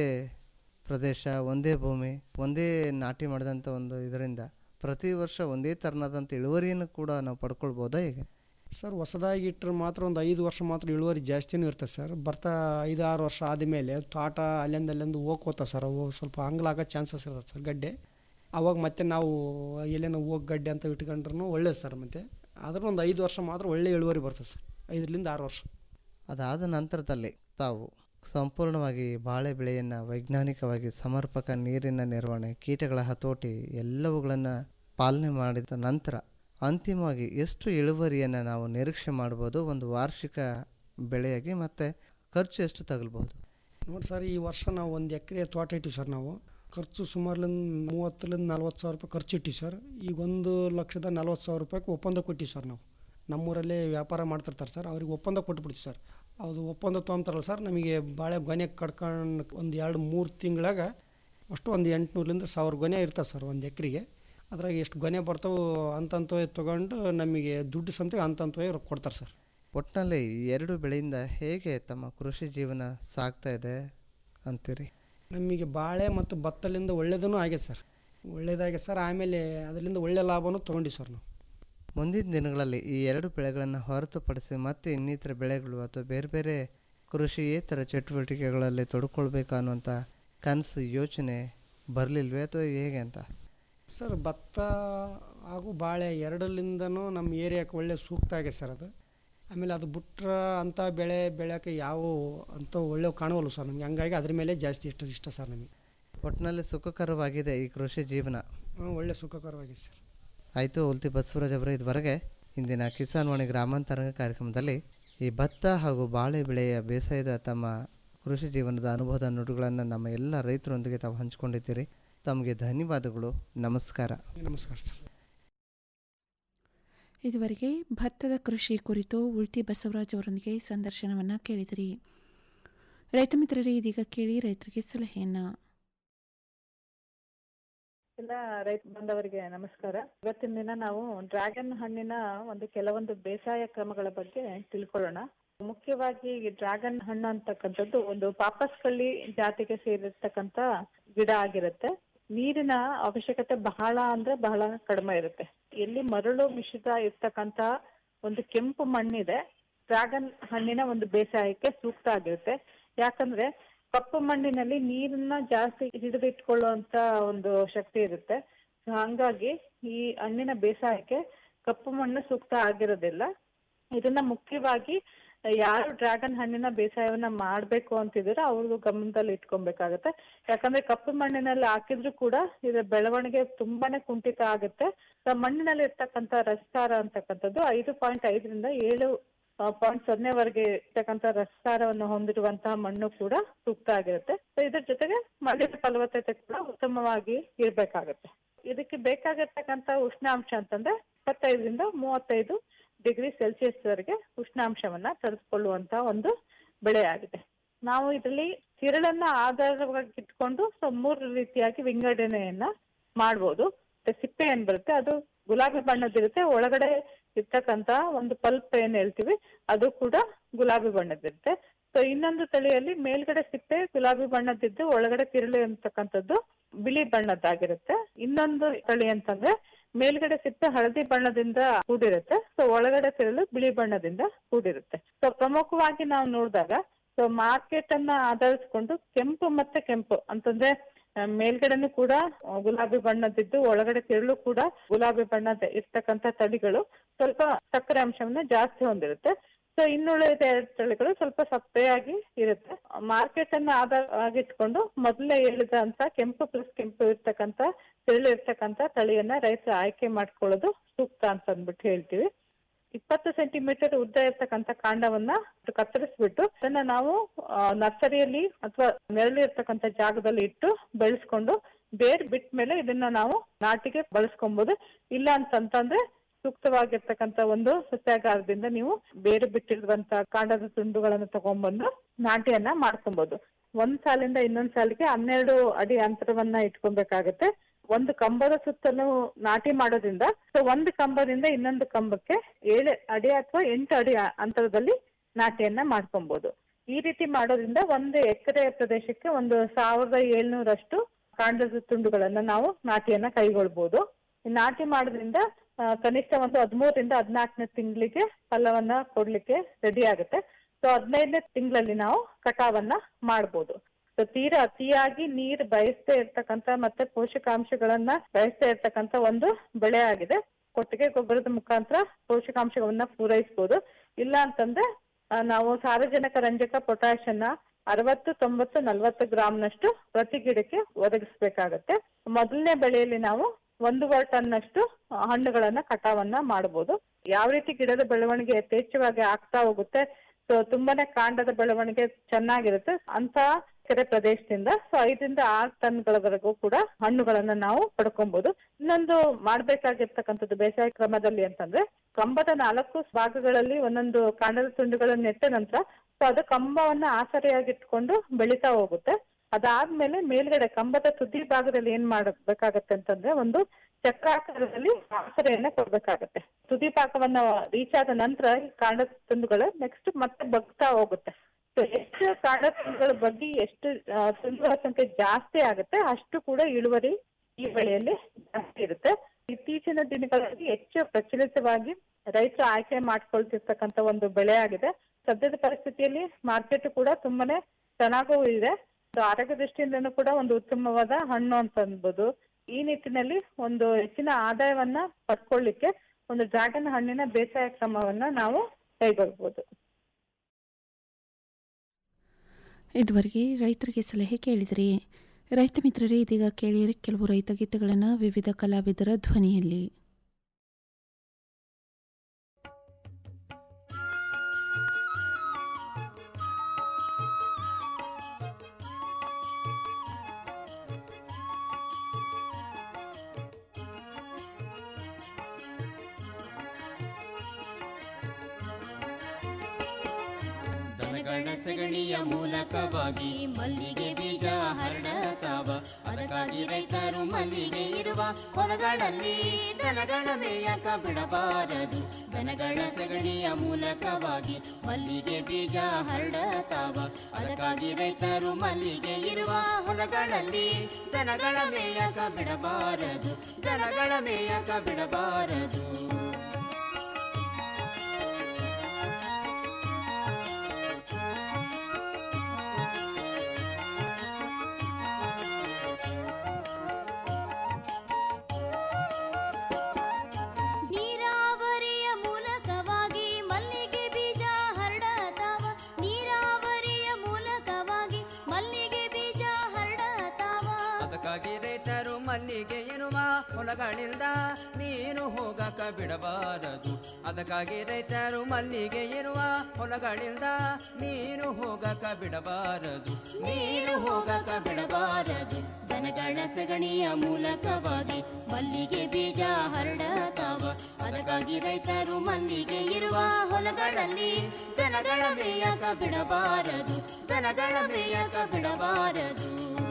ಪ್ರದೇಶ ಒಂದೇ ಭೂಮಿ ಒಂದೇ ನಾಟಿ ಮಾಡಿದಂಥ ಒಂದು ಇದರಿಂದ ಪ್ರತಿ ವರ್ಷ ಒಂದೇ ಥರನಾದಂಥ ಇಳುವರಿಯನ್ನು ಕೂಡ ನಾವು ಪಡ್ಕೊಳ್ಬೋದಾ ಹೇಗೆ ಸರ್ ಹೊಸದಾಗಿ ಇಟ್ಟರೆ ಮಾತ್ರ ಒಂದು ಐದು ವರ್ಷ ಮಾತ್ರ ಇಳುವರಿ ಜಾಸ್ತಿನೂ ಇರ್ತದೆ ಸರ್ ಬರ್ತಾ ಐದು ಆರು ವರ್ಷ ಆದಮೇಲೆ ತೋಟ ಅಲ್ಲಿಂದ ಅಲ್ಲಿಂದ ಹೋಗ್ಕೋತಾವೆ ಸರ್ ಅವು ಸ್ವಲ್ಪ ಅಂಗ್ಲಾಗೋ ಚಾನ್ಸಸ್ ಇರ್ತದೆ ಸರ್ ಗಡ್ಡೆ ಅವಾಗ ಮತ್ತೆ ನಾವು ಎಲ್ಲೇನೋ ಹೋಗಿ ಗಡ್ಡೆ ಅಂತ ಇಟ್ಕೊಂಡ್ರೂ ಒಳ್ಳೇದು ಸರ್ ಮತ್ತೆ ಆದ್ರೆ ಒಂದು ಐದು ವರ್ಷ ಮಾತ್ರ ಒಳ್ಳೆ ಇಳುವರಿ ಬರ್ತದೆ ಸರ್ ಐದರಿಂದ ಆರು ವರ್ಷ ಅದಾದ ನಂತರದಲ್ಲಿ ತಾವು ಸಂಪೂರ್ಣವಾಗಿ ಬಾಳೆ ಬೆಳೆಯನ್ನು ವೈಜ್ಞಾನಿಕವಾಗಿ ಸಮರ್ಪಕ ನೀರಿನ ನಿರ್ವಹಣೆ ಕೀಟಗಳ ಹತೋಟಿ ಎಲ್ಲವುಗಳನ್ನು ಪಾಲನೆ ಮಾಡಿದ ನಂತರ ಅಂತಿಮವಾಗಿ ಎಷ್ಟು ಇಳುವರಿಯನ್ನು ನಾವು ನಿರೀಕ್ಷೆ ಮಾಡ್ಬೋದು ಒಂದು ವಾರ್ಷಿಕ ಬೆಳೆಯಾಗಿ ಮತ್ತು ಖರ್ಚು ಎಷ್ಟು ತಗಲ್ಬೋದು ನೋಡಿ ಸರ್ ಈ ವರ್ಷ ನಾವು ಒಂದು ಎಕರೆ ತೋಟ ಇಟ್ಟಿವಿ ಸರ್ ನಾವು ಖರ್ಚು ಸುಮಾರ್ಲಿಂದ ಮೂವತ್ತರಿಂದ ನಲ್ವತ್ತು ಸಾವಿರ ರೂಪಾಯಿ ಖರ್ಚು ಇಟ್ಟಿವಿ ಸರ್ ಈಗ ಒಂದು ಲಕ್ಷದ ನಲ್ವತ್ತು ಸಾವಿರ ರೂಪಾಯಿಗೆ ಒಪ್ಪಂದ ಕೊಟ್ಟಿವಿ ಸರ್ ನಾವು ನಮ್ಮೂರಲ್ಲೇ ವ್ಯಾಪಾರ ಮಾಡ್ತಿರ್ತಾರೆ ಸರ್ ಅವ್ರಿಗೆ ಒಪ್ಪಂದ ಕೊಟ್ಬಿಡ್ತೀವಿ ಸರ್ ಅದು ಒಪ್ಪಂದ ತೊಗೊಂತಾರಲ್ಲ ಸರ್ ನಮಗೆ ಬಾಳೆ ಗೊನೆ ಕಡ್ಕೊಂಡು ಒಂದು ಎರಡು ಮೂರು ತಿಂಗಳಾಗ ಅಷ್ಟು ಒಂದು ಎಂಟುನೂರಿಂದ ಸಾವಿರ ಗೊನೆ ಇರ್ತದೆ ಸರ್ ಒಂದು ಎಕರೆಗೆ ಅದ್ರಾಗ ಎಷ್ಟು ಗೊನೆ ಬರ್ತಾವೆ ಅಂತಂತವೇ ತೊಗೊಂಡು ನಮಗೆ ದುಡ್ಡು ಸಮೇತ ಅಂತಂತವೇ ಕೊಡ್ತಾರೆ ಸರ್ ಒಟ್ಟಿನಲ್ಲಿ ಈ ಎರಡು ಬೆಳೆಯಿಂದ ಹೇಗೆ ತಮ್ಮ ಕೃಷಿ ಜೀವನ ಸಾಗ್ತಾ ಇದೆ ಅಂತೀರಿ ನಮಗೆ ಬಾಳೆ ಮತ್ತು ಭತ್ತಲಿಂದ ಒಳ್ಳೇದೂ ಆಗೈತೆ ಸರ್ ಒಳ್ಳೇದಾಗೈತೆ ಸರ್ ಆಮೇಲೆ ಅದರಿಂದ ಒಳ್ಳೆ ಲಾಭನೂ ತೊಗೊಂಡಿವಿ ಸರ್ ನಾವು ಮುಂದಿನ ದಿನಗಳಲ್ಲಿ ಈ ಎರಡು ಬೆಳೆಗಳನ್ನು ಹೊರತುಪಡಿಸಿ ಮತ್ತೆ ಇನ್ನಿತರ ಬೆಳೆಗಳು ಅಥವಾ ಬೇರೆ ಬೇರೆ ಕೃಷಿಯೇತರ ಚಟುವಟಿಕೆಗಳಲ್ಲಿ ತೊಡ್ಕೊಳ್ಬೇಕು ಅನ್ನುವಂಥ ಕನಸು ಯೋಚನೆ ಬರಲಿಲ್ವೇ ಅಥವಾ ಹೇಗೆ ಅಂತ ಸರ್ ಭತ್ತ ಹಾಗೂ ಬಾಳೆ ಎರಡರಿಂದನೂ ನಮ್ಮ ಏರಿಯಾಕ್ಕೆ ಒಳ್ಳೆ ಸೂಕ್ತ ಆಗೈತೆ ಸರ್ ಅದು ಆಮೇಲೆ ಅದು ಬಿಟ್ರೆ ಅಂಥ ಬೆಳೆ ಬೆಳೆಯೋಕೆ ಯಾವ ಅಂಥ ಒಳ್ಳೆ ಕಾಣುವಲ್ಲ ಸರ್ ನಮಗೆ ಹಂಗಾಗಿ ಅದ್ರ ಮೇಲೆ ಜಾಸ್ತಿ ಇಷ್ಟ ಇಷ್ಟ ಸರ್ ನಮಗೆ ಒಟ್ಟಿನಲ್ಲಿ ಸುಖಕರವಾಗಿದೆ ಈ ಕೃಷಿ ಜೀವನ ಹಾಂ ಒಳ್ಳೆ ಸುಖಕರವಾಗಿದೆ ಸರ್ ಆಯಿತು ಉಲ್ತಿ ಬಸವರಾಜ್ ಅವರೇ ಇದುವರೆಗೆ ಇಂದಿನ ಕಿಸಾನ್ ವಾಣಿ ಗ್ರಾಮಾಂತರಂಗ ಕಾರ್ಯಕ್ರಮದಲ್ಲಿ ಈ ಭತ್ತ ಹಾಗೂ ಬಾಳೆ ಬೆಳೆಯ ಬೇಸಾಯದ ತಮ್ಮ ಕೃಷಿ ಜೀವನದ ಅನುಭವದ ನುಡಿಗಳನ್ನು ನಮ್ಮ ಎಲ್ಲ ರೈತರೊಂದಿಗೆ ತಾವು ಹಂಚಿಕೊಂಡಿದ್ದೀರಿ ತಮಗೆ ಧನ್ಯವಾದಗಳು ನಮಸ್ಕಾರ ನಮಸ್ಕಾರ ಸರ್ ಇದುವರೆಗೆ ಭತ್ತದ ಕೃಷಿ ಕುರಿತು ಉಳ್ತಿ ಬಸವರಾಜ್ ಅವರೊಂದಿಗೆ ಸಂದರ್ಶನವನ್ನು ಕೇಳಿದಿರಿ ರೈತ ಮಿತ್ರರೇ ಇದೀಗ ಕೇಳಿ ರೈತರಿಗೆ ಸಲಹೆಯನ್ನು ಎಲ್ಲ ರೈತ ಬಾಂಧವರಿಗೆ ನಮಸ್ಕಾರ ಇವತ್ತಿನ ದಿನ ನಾವು ಡ್ರ್ಯಾಗನ್ ಹಣ್ಣಿನ ಒಂದು ಕೆಲವೊಂದು ಬೇಸಾಯ ಕ್ರಮಗಳ ಬಗ್ಗೆ ತಿಳ್ಕೊಳ್ಳೋಣ ಮುಖ್ಯವಾಗಿ ಈ ಡ್ರ್ಯಾಗನ್ ಹಣ್ಣು ಅಂತಕ್ಕಂಥದ್ದು ಒಂದು ಪಾಪಸ್ ಕಳ್ಳಿ ಜಾತಿಗೆ ಸೇರಿರ್ತಕ್ಕಂಥ ಗಿಡ ಆಗಿರುತ್ತೆ ನೀರಿನ ಅವಶ್ಯಕತೆ ಬಹಳ ಅಂದ್ರೆ ಬಹಳ ಕಡಿಮೆ ಇರುತ್ತೆ ಎಲ್ಲಿ ಮರಳು ಮಿಶ್ರಿತ ಇರ್ತಕ್ಕಂತ ಒಂದು ಕೆಂಪು ಮಣ್ಣಿದೆ ಡ್ರ್ಯಾಗನ್ ಹಣ್ಣಿನ ಒಂದು ಬೇಸಾಯಕ್ಕೆ ಸೂಕ್ತ ಆಗಿರುತ್ತೆ ಯಾಕಂದ್ರೆ ಕಪ್ಪು ಮಣ್ಣಿನಲ್ಲಿ ನೀರನ್ನ ಜಾಸ್ತಿ ಹಿಡಿದಿಟ್ಕೊಳ್ಳುವಂತ ಒಂದು ಶಕ್ತಿ ಇರುತ್ತೆ So ಹಂಗಾಗಿ ಈ ಹಣ್ಣಿನ ಬೇಸಾಯಕ್ಕೆ ಕಪ್ಪು ಮಣ್ಣು ಸೂಕ್ತ ಆಗಿರೋದಿಲ್ಲ ಇದನ್ನ ಮುಖ್ಯವಾಗಿ ಯಾರು ಡ್ರ್ಯಾಗನ್ ಹಣ್ಣಿನ ಬೇಸಾಯವನ್ನ ಮಾಡ್ಬೇಕು ಅಂತಿದ್ರೆ ಅವ್ರದ್ದು ಗಮನದಲ್ಲಿ ಇಟ್ಕೊಬೇಕಾಗತ್ತೆ ಯಾಕಂದ್ರೆ ಕಪ್ಪು ಮಣ್ಣಿನಲ್ಲಿ ಹಾಕಿದ್ರು ಕೂಡ ಇದರ ಬೆಳವಣಿಗೆ ತುಂಬಾನೇ ಕುಂಠಿತ ಆಗುತ್ತೆ So ಮಣ್ಣಿನಲ್ಲಿ ಇರ್ತಕ್ಕಂಥ ರಸಸಾರ ಅಂತಕ್ಕಂಥದ್ದು ಐದು ಪಾಯಿಂಟ್ ಐದರಿಂದ ಏಳು ಪಾಯಿಂಟ್ ಸೊನ್ನೆವರೆಗೆ ಇರ್ತಕ್ಕಂಥ ರಸಸಾರವನ್ನು ಹೊಂದಿರುವಂತಹ ಮಣ್ಣು ಕೂಡ ಸೂಕ್ತ ಆಗಿರುತ್ತೆ ಸೊ ಇದ್ರ ಜೊತೆಗೆ ಮಣ್ಣಿನ ಫಲವತ್ತತೆ ಕೂಡ ಉತ್ತಮವಾಗಿ ಇರ್ಬೇಕಾಗತ್ತೆ ಇದಕ್ಕೆ ಬೇಕಾಗಿರ್ತಕ್ಕಂಥ ಉಷ್ಣಾಂಶ ಅಂತಂದ್ರೆ ಇಪ್ಪತ್ತೈದರಿಂದ ಮೂವತ್ತೈದು ಡಿಗ್ರಿ ಸೆಲ್ಸಿಯಸ್ ವರೆಗೆ ಉಷ್ಣಾಂಶವನ್ನ ತರಿಸ್ಕೊಳ್ಳುವಂತ ಒಂದು ಬೆಳೆ ಆಗಿದೆ ನಾವು ಇದರಲ್ಲಿ ತಿರಳನ್ನ ಆಧಾರವಾಗಿ ಇಟ್ಕೊಂಡು ಸೊ ಮೂರು ರೀತಿಯಾಗಿ ವಿಂಗಡಣೆಯನ್ನ ಮಾಡ್ಬೋದು ಮತ್ತೆ ಸಿಪ್ಪೆ ಏನ್ ಬರುತ್ತೆ ಅದು ಗುಲಾಬಿ ಬಣ್ಣದಿರುತ್ತೆ ಒಳಗಡೆ ಇರ್ತಕ್ಕಂತ ಒಂದು ಪಲ್ಪ್ ಏನ್ ಹೇಳ್ತೀವಿ ಅದು ಕೂಡ ಗುಲಾಬಿ ಬಣ್ಣದಿರುತ್ತೆ ಸೊ ಇನ್ನೊಂದು ತಳಿಯಲ್ಲಿ ಮೇಲ್ಗಡೆ ಸಿಪ್ಪೆ ಗುಲಾಬಿ ಬಣ್ಣದಿದ್ದು ಒಳಗಡೆ ತಿರುಳು ಅಂತಕ್ಕಂಥದ್ದು ಬಿಳಿ ಬಣ್ಣದ್ದಾಗಿರುತ್ತೆ ಇನ್ನೊಂದು ತಳಿ ಅಂತಂದ್ರೆ ಮೇಲ್ಗಡೆ ಸಿಪ್ಪೆ ಹಳದಿ ಬಣ್ಣದಿಂದ ಕೂಡಿರುತ್ತೆ ಸೊ ಒಳಗಡೆ ತಿರುಳು ಬಿಳಿ ಬಣ್ಣದಿಂದ ಕೂಡಿರುತ್ತೆ ಸೊ ಪ್ರಮುಖವಾಗಿ ನಾವು ನೋಡಿದಾಗ ಸೊ ಮಾರ್ಕೆಟ್ ಅನ್ನ ಆಧರಿಸಿಕೊಂಡು ಕೆಂಪು ಮತ್ತೆ ಕೆಂಪು ಅಂತಂದ್ರೆ ಆ, ಮೇಲ್ಗಡೆನೂ ಕೂಡ ಆ, ಗುಲಾಬಿ ಬಣ್ಣದಿದ್ದು ಒಳಗಡೆ ತಿರುಳು ಕೂಡ ಗುಲಾಬಿ ಬಣ್ಣದ ಇರ್ತಕ್ಕಂಥ ತಳಿಗಳು ಸ್ವಲ್ಪ ಸಕ್ಕರೆ ಅಂಶವನ್ನ ಜಾಸ್ತಿ ಹೊಂದಿರುತ್ತೆ ಸೊ ಇನ್ನುಳಿದ ಎರಡು ತಳಿಗಳು ಸ್ವಲ್ಪ ಸಪ್ಪೆಯಾಗಿ ಇರುತ್ತೆ ಮಾರ್ಕೆಟ್ ಅನ್ನ ಆಧಾರವಾಗಿಟ್ಕೊಂಡು ಮೊದಲೇ ಹೇಳಿದಂತ ಕೆಂಪು ಪ್ಲಸ್ ಕೆಂಪು ಇರ್ತಕ್ಕಂಥ ತಿರುಳು ಇರ್ತಕ್ಕಂಥ ತಳಿಯನ್ನ ರೈತರು ಆಯ್ಕೆ ಮಾಡ್ಕೊಳ್ಳೋದು ಸೂಕ್ತ ಅಂತ ಅಂದ್ಬಿಟ್ಟು ಹೇಳ್ತೀವಿ ಇಪ್ಪತ್ತು ಸೆಂಟಿಮೀಟರ್ ಉದ್ದ ಇರ್ತಕ್ಕಂಥ ಕಾಂಡವನ್ನ ಕತ್ತರಿಸ್ಬಿಟ್ಟು ಅದನ್ನ ನಾವು ಆ, ನರ್ಸರಿಯಲ್ಲಿ ಅಥವಾ ನೆರಳು ಇರ್ತಕ್ಕಂಥ ಜಾಗದಲ್ಲಿ ಇಟ್ಟು ಬೆಳೆಸ್ಕೊಂಡು ಬೇರ್ ಬಿಟ್ಟ ಮೇಲೆ ಇದನ್ನ ನಾವು ನಾಟಿಗೆ ಬಳಸ್ಕೊಬಹುದು ಇಲ್ಲ ಅಂತಂತಂದ್ರೆ ಸೂಕ್ತವಾಗಿರ್ತಕ್ಕಂಥ ಒಂದು ಸಸ್ಯಾಗಾರದಿಂದ ನೀವು ಬೇರೆ ಬಿಟ್ಟಿರುವಂತ ಕಾಂಡದ ತುಂಡುಗಳನ್ನು ತಗೊಂಡ್ಬಂದು ನಾಟಿಯನ್ನ ಮಾಡ್ಕೊಬಹುದು ಒಂದ್ ಸಾಲಿಂದ ಇನ್ನೊಂದ್ ಸಾಲಿಗೆ ಹನ್ನೆರಡು ಅಡಿ ಅಂತರವನ್ನ ಇಟ್ಕೊಬೇಕಾಗತ್ತೆ ಒಂದು ಕಂಬದ ಸುತ್ತಲೂ ನಾಟಿ ಮಾಡೋದ್ರಿಂದ ಸೊ ಒಂದು ಕಂಬದಿಂದ ಇನ್ನೊಂದು ಕಂಬಕ್ಕೆ ಏಳು ಅಡಿ ಅಥವಾ ಎಂಟು ಅಡಿ ಆ- ಅಂತರದಲ್ಲಿ ನಾಟಿಯನ್ನ ಮಾಡ್ಕೊಬಹುದು ಈ ರೀತಿ ಮಾಡೋದ್ರಿಂದ ಒಂದು ಎಕರೆ ಪ್ರದೇಶಕ್ಕೆ ಒಂದು ಸಾವಿರದ ಏಳ್ನೂರಷ್ಟು ಕಾಂಡದ ತುಂಡುಗಳನ್ನ ನಾವು ನಾಟಿಯನ್ನ ಕೈಗೊಳ್ಬಹುದು ಈ ನಾಟಿ ಮಾಡೋದ್ರಿಂದ ಆ, ಕನಿಷ್ಠ ಒಂದು ಹದಿಮೂರರಿಂದ ಹದಿನಾಲ್ಕನೇ ತಿಂಗಳಿಗೆ ಫಲವನ್ನ ಕೊಡ್ಲಿಕ್ಕೆ ರೆಡಿ ಆಗುತ್ತೆ ಸೊ ಹದಿನೈದನೇ ತಿಂಗಳಲ್ಲಿ ನಾವು ಕಟಾವನ್ನ ಮಾಡ್ಬೋದು ಸೊ ತೀರಾ ಅತಿಯಾಗಿ ನೀರು ಬಯಸ್ದೇ ಇರ್ತಕ್ಕಂತ ಮತ್ತೆ ಪೋಷಕಾಂಶಗಳನ್ನ ಬಯಸ್ದೇ ಇರ್ತಕ್ಕಂತ ಒಂದು ಬೆಳೆ ಆಗಿದೆ ಕೊಟ್ಟಿಗೆ ಗೊಬ್ಬರದ ಮುಖಾಂತರ ಪೋಷಕಾಂಶಗಳನ್ನ ಪೂರೈಸಬಹುದು ಇಲ್ಲ ಅಂತಂದ್ರೆ ಆ, ನಾವು ಸಾರಜನಕ ರಂಜಕ ಪೊಟ್ಯಾಶ್ ಅನ್ನ ಅರವತ್ತು ತೊಂಬತ್ತು ನಲವತ್ತು ಗ್ರಾಮ್ನಷ್ಟು ಪ್ರತಿ ಗಿಡಕ್ಕೆ ಒದಗಿಸ್ಬೇಕಾಗತ್ತೆ ಮೊದಲನೇ ಬೆಳೆಯಲ್ಲಿ ನಾವು ಒಂದೂವರೆ ಟನ್ನಷ್ಟು ಹಣ್ಣುಗಳನ್ನ ಕಟಾವನ್ನ ಮಾಡಬಹುದು ಯಾವ ರೀತಿ ಗಿಡದ ಬೆಳವಣಿಗೆ ಯಥೇಚ್ಛವಾಗಿ ಆಗ್ತಾ ಹೋಗುತ್ತೆ ಸೊ ತುಂಬಾನೇ ಕಾಂಡದ ಬೆಳವಣಿಗೆ ಚೆನ್ನಾಗಿರುತ್ತೆ ಅಂತ ಕೆರೆ ಪ್ರದೇಶದಿಂದ ಸೊ ಐದರಿಂದ ಆರು ಟನ್ಗಳವರೆಗೂ ಕೂಡ ಹಣ್ಣುಗಳನ್ನ ನಾವು ಪಡ್ಕೊಬಹುದು ಇನ್ನೊಂದು ಮಾಡ್ಬೇಕಾಗಿರ್ತಕ್ಕಂಥದ್ದು ಬೇಸಾಯ ಕ್ರಮದಲ್ಲಿ ಅಂತಂದ್ರೆ ಕಂಬದ ನಾಲ್ಕು ಭಾಗಗಳಲ್ಲಿ ಒಂದೊಂದು ಕಾಂಡದ ತುಂಡುಗಳನ್ನು ನೆಟ್ಟ ನಂತರ ಸೊ ಅದು ಕಂಬವನ್ನ ಆಸರೆಯಾಗಿಟ್ಕೊಂಡು ಬೆಳಿತಾ ಹೋಗುತ್ತೆ ಅದಾದ್ಮೇಲೆ ಮೇಲ್ಗಡೆ ಕಂಬದ ತುದಿ ಭಾಗದಲ್ಲಿ ಏನ್ ಮಾಡಬೇಕಾಗತ್ತೆ ಅಂತಂದ್ರೆ ಒಂದು ಚಕ್ರಾಕಾರದಲ್ಲಿ ಆಸರೆಯನ್ನ ಕೊಡ್ಬೇಕಾಗತ್ತೆ ತುದಿ ಭಾಗವನ್ನ ರೀಚ್ ಆದ ನಂತರ ಈ ಕಾಂಡದ ತುಂಡುಗಳು ನೆಕ್ಸ್ಟ್ ಮತ್ತೆ ಬಗ್ತಾ ಹೋಗುತ್ತೆ ಸೊ ಎಷ್ಟು ಕಾಂಡ ತುಂಡುಗಳ ಬಗ್ಗೆ ಎಷ್ಟು ಆ, ತುಂಡುಗಳ ಸಂಖ್ಯೆ ಜಾಸ್ತಿ ಆಗುತ್ತೆ ಅಷ್ಟು ಕೂಡ ಇಳುವರಿ ಈ ಬೆಳೆಯಲ್ಲಿ ಜಾಸ್ತಿ ಇರುತ್ತೆ ಇತ್ತೀಚಿನ ದಿನಗಳಲ್ಲಿ ಹೆಚ್ಚು ಪ್ರಚಲಿತವಾಗಿ ರೈತರು ಆಯ್ಕೆ ಮಾಡ್ಕೊಳ್ತಿರ್ತಕ್ಕಂಥ ಒಂದು ಬೆಳೆ ಆಗಿದೆ ಸದ್ಯದ ಪರಿಸ್ಥಿತಿಯಲ್ಲಿ ಮಾರ್ಕೆಟ್ ಕೂಡ ತುಂಬಾನೇ ಚೆನ್ನಾಗೂ ಇದೆ ಸೊ ಆರೋಗ್ಯ ದೃಷ್ಟಿಯಿಂದನೂ ಕೂಡ ಒಂದು ಉತ್ತಮವಾದ ಹಣ್ಣು ಅಂತ ಅನ್ಬೋದು ಈ ನಿಟ್ಟಿನಲ್ಲಿ ಒಂದು ಹೆಚ್ಚಿನ ಆದಾಯವನ್ನ ಪಡ್ಕೊಳ್ಳಿಕ್ಕೆ ಒಂದು ಡ್ರ್ಯಾಗನ್ ಹಣ್ಣಿನ ಬೇಸಾಯ ಕ್ರಮವನ್ನ ನಾವು ಕೈಗೊಳ್ಬಹುದು ಇದುವರೆಗೆ ರೈತರಿಗೆ ಸಲಹೆ ಕೇಳಿದಿರಿ ರೈತ ಮಿತ್ರರೇ ಇದೀಗ ಕೇಳಿರಿ ಕೆಲವು ರೈತ ಗೀತೆಗಳನ್ನು ವಿವಿಧ ಕಲಾವಿದರ ಧ್ವನಿಯಲ್ಲಿ ದನಗಳ ಸಗಣಿಯ ಮೂಲಕವಾಗಿ ಮಲ್ಲಿಗೆ ಬೀಜ ಹರಡತಾವ ಅದಕ್ಕಾಗಿ ರೈತರು ಮಲ್ಲಿಗೆ ಇರುವ ಹೊಲಗಳಲ್ಲಿ ದನಗಳ ಮೇಯಕ ಬಿಡಬಾರದು ದನಗಳ ಸಗಣಿಯ ಮೂಲಕವಾಗಿ ಮಲ್ಲಿಗೆ ಬೀಜ ಹರಡ ಹರಡತಾವ ಅದಕ್ಕಾಗಿ ರೈತರು ಮಲ್ಲಿಗೆ ಇರುವ ಹೊಲಗಳಲ್ಲಿ ದನಗಳ ಮೇಯಕ ಬಿಡಬಾರದು ದನಗಳ ಮೇಯಕ ಬಿಡಬಾರದು ನೀರಾವರಿಯ ಮೂಲಕವಾಗಿ ಮಲ್ಲಿಗೆ ಬೀಜ ಹರಡತಾವ ನೀರಾವರಿಯ ಮೂಲಕವಾಗಿ ಮಲ್ಲಿಗೆ ಬೀಜ ಹರಡತಾವ ಅದಕ್ಕಾಗಿ ರೈತರು ಮಲ್ಲಿಗೆ ಇರುವ ಹೊಲಗಳಿಂದ ನೀನು ಹೋಗಕ ಬಿಡಬಾರದು ಅದಕ್ಕಾಗಿ ರೈತರು ಮಲ್ಲಿಗೆ ಇರುವ ಹೊಲಗಳಿಂದ ನೀನು ಹೋಗಕ ಬಿಡಬಾರದು ನೀರು ಹೋಗಕ ಬಿಡಬಾರದು ದನಗಳ ಸಗಣಿಯ ಮೂಲಕವಾಗಿ ಮಲ್ಲಿಗೆ ಬೀಜ ಹರಡತಾವ ಅದಕ್ಕಾಗಿ ರೈತರು ಮಲ್ಲಿಗೆ ಇರುವ ಹೊಲಗಳಲ್ಲಿ ದನಗಳ ಮೇಯಕ ಬಿಡಬಾರದು ದನಗಳ ಮೇಯಕ ಬಿಡಬಾರದು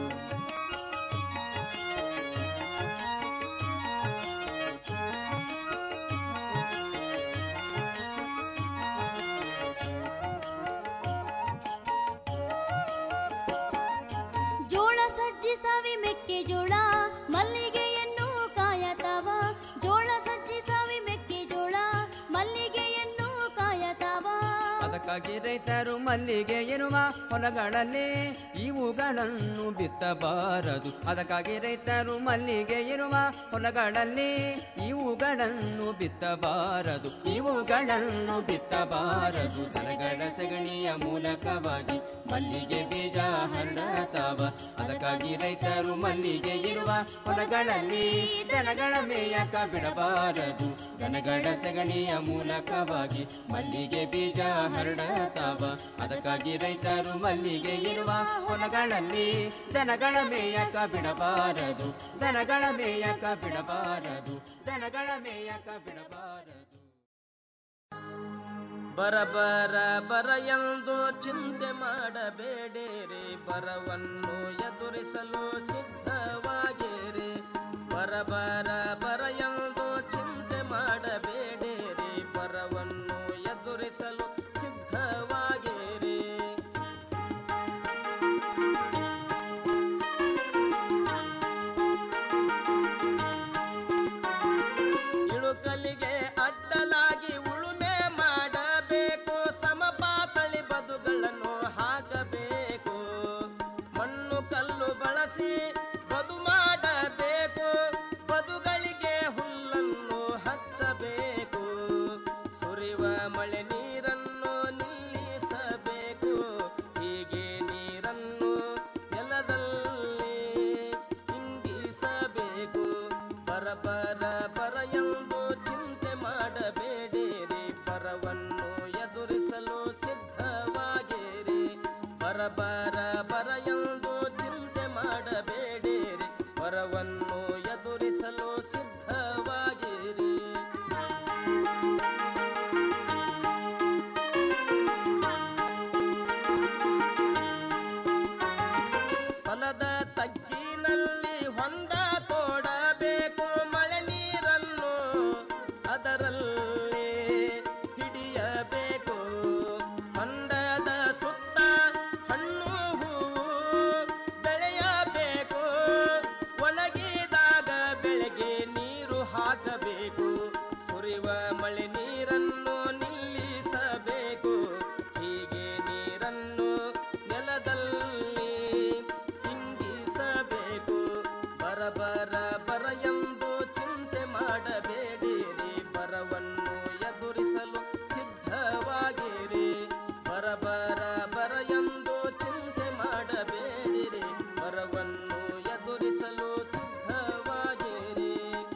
ಜೋಳ ಸಜ್ಜಿ ಸವಿ ಮೆಕ್ಕೆಜೋಳ ಮಲ್ಲಿಗೆಯನ್ನು ಕಾಯತಾವ ಜೋಳ ಸಜ್ಜಿ ಸವಿ ಮೆಕ್ಕೆಜೋಳ ಮಲ್ಲಿಗೆಯನ್ನು ಕಾಯತಾವ ಅದಕ್ಕಾಗಿ ರೈತರು ಮಲ್ಲಿಗೆ ಇರುವ ಹೊಲಗಳಲ್ಲಿ ಇವುಗಳನ್ನು ಬಿತ್ತಬಾರದು ಅದಕ್ಕಾಗಿ ರೈತರು ಮಲ್ಲಿಗೆ ಇರುವ ಹೊಲಗಳಲ್ಲಿ ಇವುಗಳನ್ನು ಬಿತ್ತಬಾರದು ಇವುಗಳನ್ನು ಬಿತ್ತಬಾರದು ದನಗಳ ಸಗಣಿಯ ಮೂಲಕವಾಗಿ ಮಲ್ಲಿಗೆ ಬೀಜ ಹರಡತಾವ ಅದಕ್ಕಾಗಿ ರೈತರು ಮಲ್ಲಿಗೆ ಇರುವ ಹೊಲಗಳಲ್ಲಿ ದನಗಳ ಮೇಯಕ ಬಿಡಬಾರದು ದನಗಳ ಸಗಣಿಯ ಮೂಲಕವಾಗಿ ಮಲ್ಲಿಗೆ ಬೀಜ ಹರಡತಾವ ಅದಕ್ಕಾಗಿ ರೈತರು ಮಲ್ಲಿಗೆ ಇರುವ ಹೊಲಗಳಲ್ಲಿ ದನಗಳ ಮೇಯಕ ಬಿಡಬಾರದು ದನಗಳ ಮೇಯಕ ಬಿಡಬಾರದು ದನಗಳ ಮೇಯಕ ಬಿಡಬಾರದು ಬರ ಬರ ಬರ ಎಂದು ಚಿಂತೆ ಮಾಡಬೇಡಿರಿ ಬರವನ್ನು ಎದುರಿಸಲು ಸಿದ್ಧವಾಗಿರಿ ಬರ ಬರ ಬರ ಎಂದು ಚಿಂತೆ ಮಾಡಬೇಡಿರಿ ಬರವನ್ನು ಎದುರಿಸಲು ಸಿದ್ಧವಾಗಿರಿ ಇಳುಕಲಿಗೆ ಅಡ್ಡಲಾಗಿ ಉಳುಮೆ ಮಾಡಬೇಕು ಸಮಪಾತಳಿ ಬದುಗಳನ್ನು ಹಾಕಬೇಕು ಮಣ್ಣು ಕಲ್ಲು ಬಳಸಿ ಬದು ಮಾಡಬೇಕು ಬದುಗಳಿಗೆ ಹುಲ್ಲನ್ನು ಹಚ್ಚಬೇಕು ಸುರಿವ ಮಳೆ ನೀರನ್ನು ನಿಲ್ಲಿಸಬೇಕು ಹೀಗೆ ನೀರನ್ನು ನೆಲದಲ್ಲಿ ಇಂಗಿಸಬೇಕು ಬರ ಬರ ಬರ ಎಂದು ಚಿಂತೆ ಮಾಡಬೇಡಿರಿ ಬರವನ್ನು ಎದುರಿಸಲು ಸಿದ್ಧವಾಗಿರಿ ಬರ ಬರ ಬರ ಎಂದು ಚಿಂತೆ ಮಾಡಬೇಡಿರಿ ಬರವನ್ನು ಎದುರಿಸಲು ಸಿದ್ಧವಾಗಿರಿ ಹೊಲದ ತಗ್ಗಿನಲ್ಲಿ ಹೊಂದ ತೋಡಬೇಕು ಮಳೆ ನೀರನ್ನು ಅದರಲ್ಲಿ ಹಿಡಿಯಬೇಕು ಹೊಂಡದ ಸುತ್ತ ಹಣ್ಣು ಹೂವು ಬೆಳೆಯಬೇಕು ಒಣಗಿದಾಗ ಬೆಳೆಗೆ ನೀರು ಹಾಕಬೇಕು ಸುರಿವ ಮಳೆ ನೀರನ್ನು ನಿಲ್ಲಿಸಬೇಕು ಹೀಗೆ ನೀರನ್ನು ನೆಲದಲ್ಲಿ ಇಂಗಿಸಬೇಕು ಬರ ಬರ ಬರ ಎಂದು ಚಿಂತೆ ಮಾಡಬೇಡಿರಿ ಬರವನ್ನು ಎದುರಿಸಲು ಸಿದ್ಧವಾಗಿರಿ ಬರ ಬರ ಬರ ಎಂದು ಚಿಂತೆ ಮಾಡಬೇಡಿರಿ ಬರವನ್ನು ಎದುರಿಸಲು ಸಿದ್ಧವಾಗಿರಿ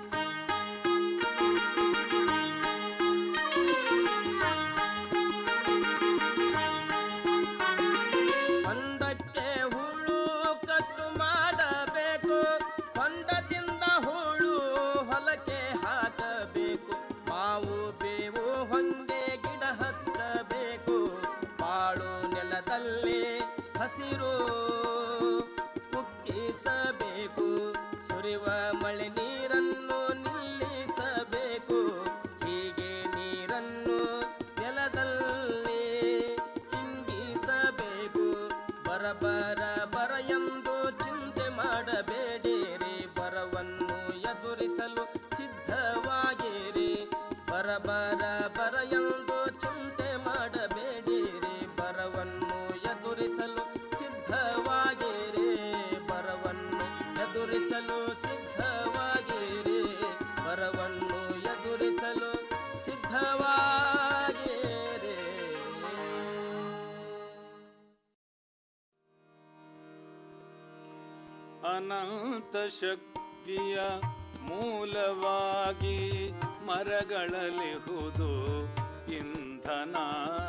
ಹೊಂಡಕ್ಕೆ ಹುಳು ಕಟ್ಟು ಮಾಡಬೇಕು ಹೊಂಡದಿಂದ ಹುಳು ಹೊಲಕ್ಕೆ ಹಾಕಬೇಕು ಮಾವು ಬೇವು ಹೊಂಗೆ ಗಿಡ ಹಚ್ಚಬೇಕು ಬಾಳು ನೆಲದಲ್ಲಿ ಹಸಿರು ಕುಕ್ಕಿಸಬೇಕು ಸುರಿವ ಮಳೆ ನೀರನ್ನು ನಿಲ್ಲಿಸಬೇಕು ಹೀಗೆ ನೀರನ್ನು ನೆಲದಲ್ಲಿ ಇಂಗಿಸಬೇಕು ಬರಬರ ಬರ ಎಂದು ಚಿಂತೆ ಮಾಡಬೇಡಿರಿ ಬರವನ್ನು ಎದುರಿಸಲು ಸಿದ್ಧವಾಗಿರಿ ಬರಬರ ಬರ ಎಂದು ಚಿಂತೆ ಮಾಡಬೇಡಿರಿ ಬರವನ್ನು ಎದುರಿಸಲು ಸಿದ್ಧವಾಗಿರಿ ಬರವನ್ನು ಎದುರಿಸಲು ಸಿದ್ಧವಾಗಿರಿ ಬರವನ್ನು ಎದುರಿಸಲು ಸಿದ್ಧವಾಗಿರಿ ಅನಂತ ಶಕ್ತಿಯ ಮೂಲವಾಗಿ ಮರಗಳಲಿಹುದು ಇಂಧನ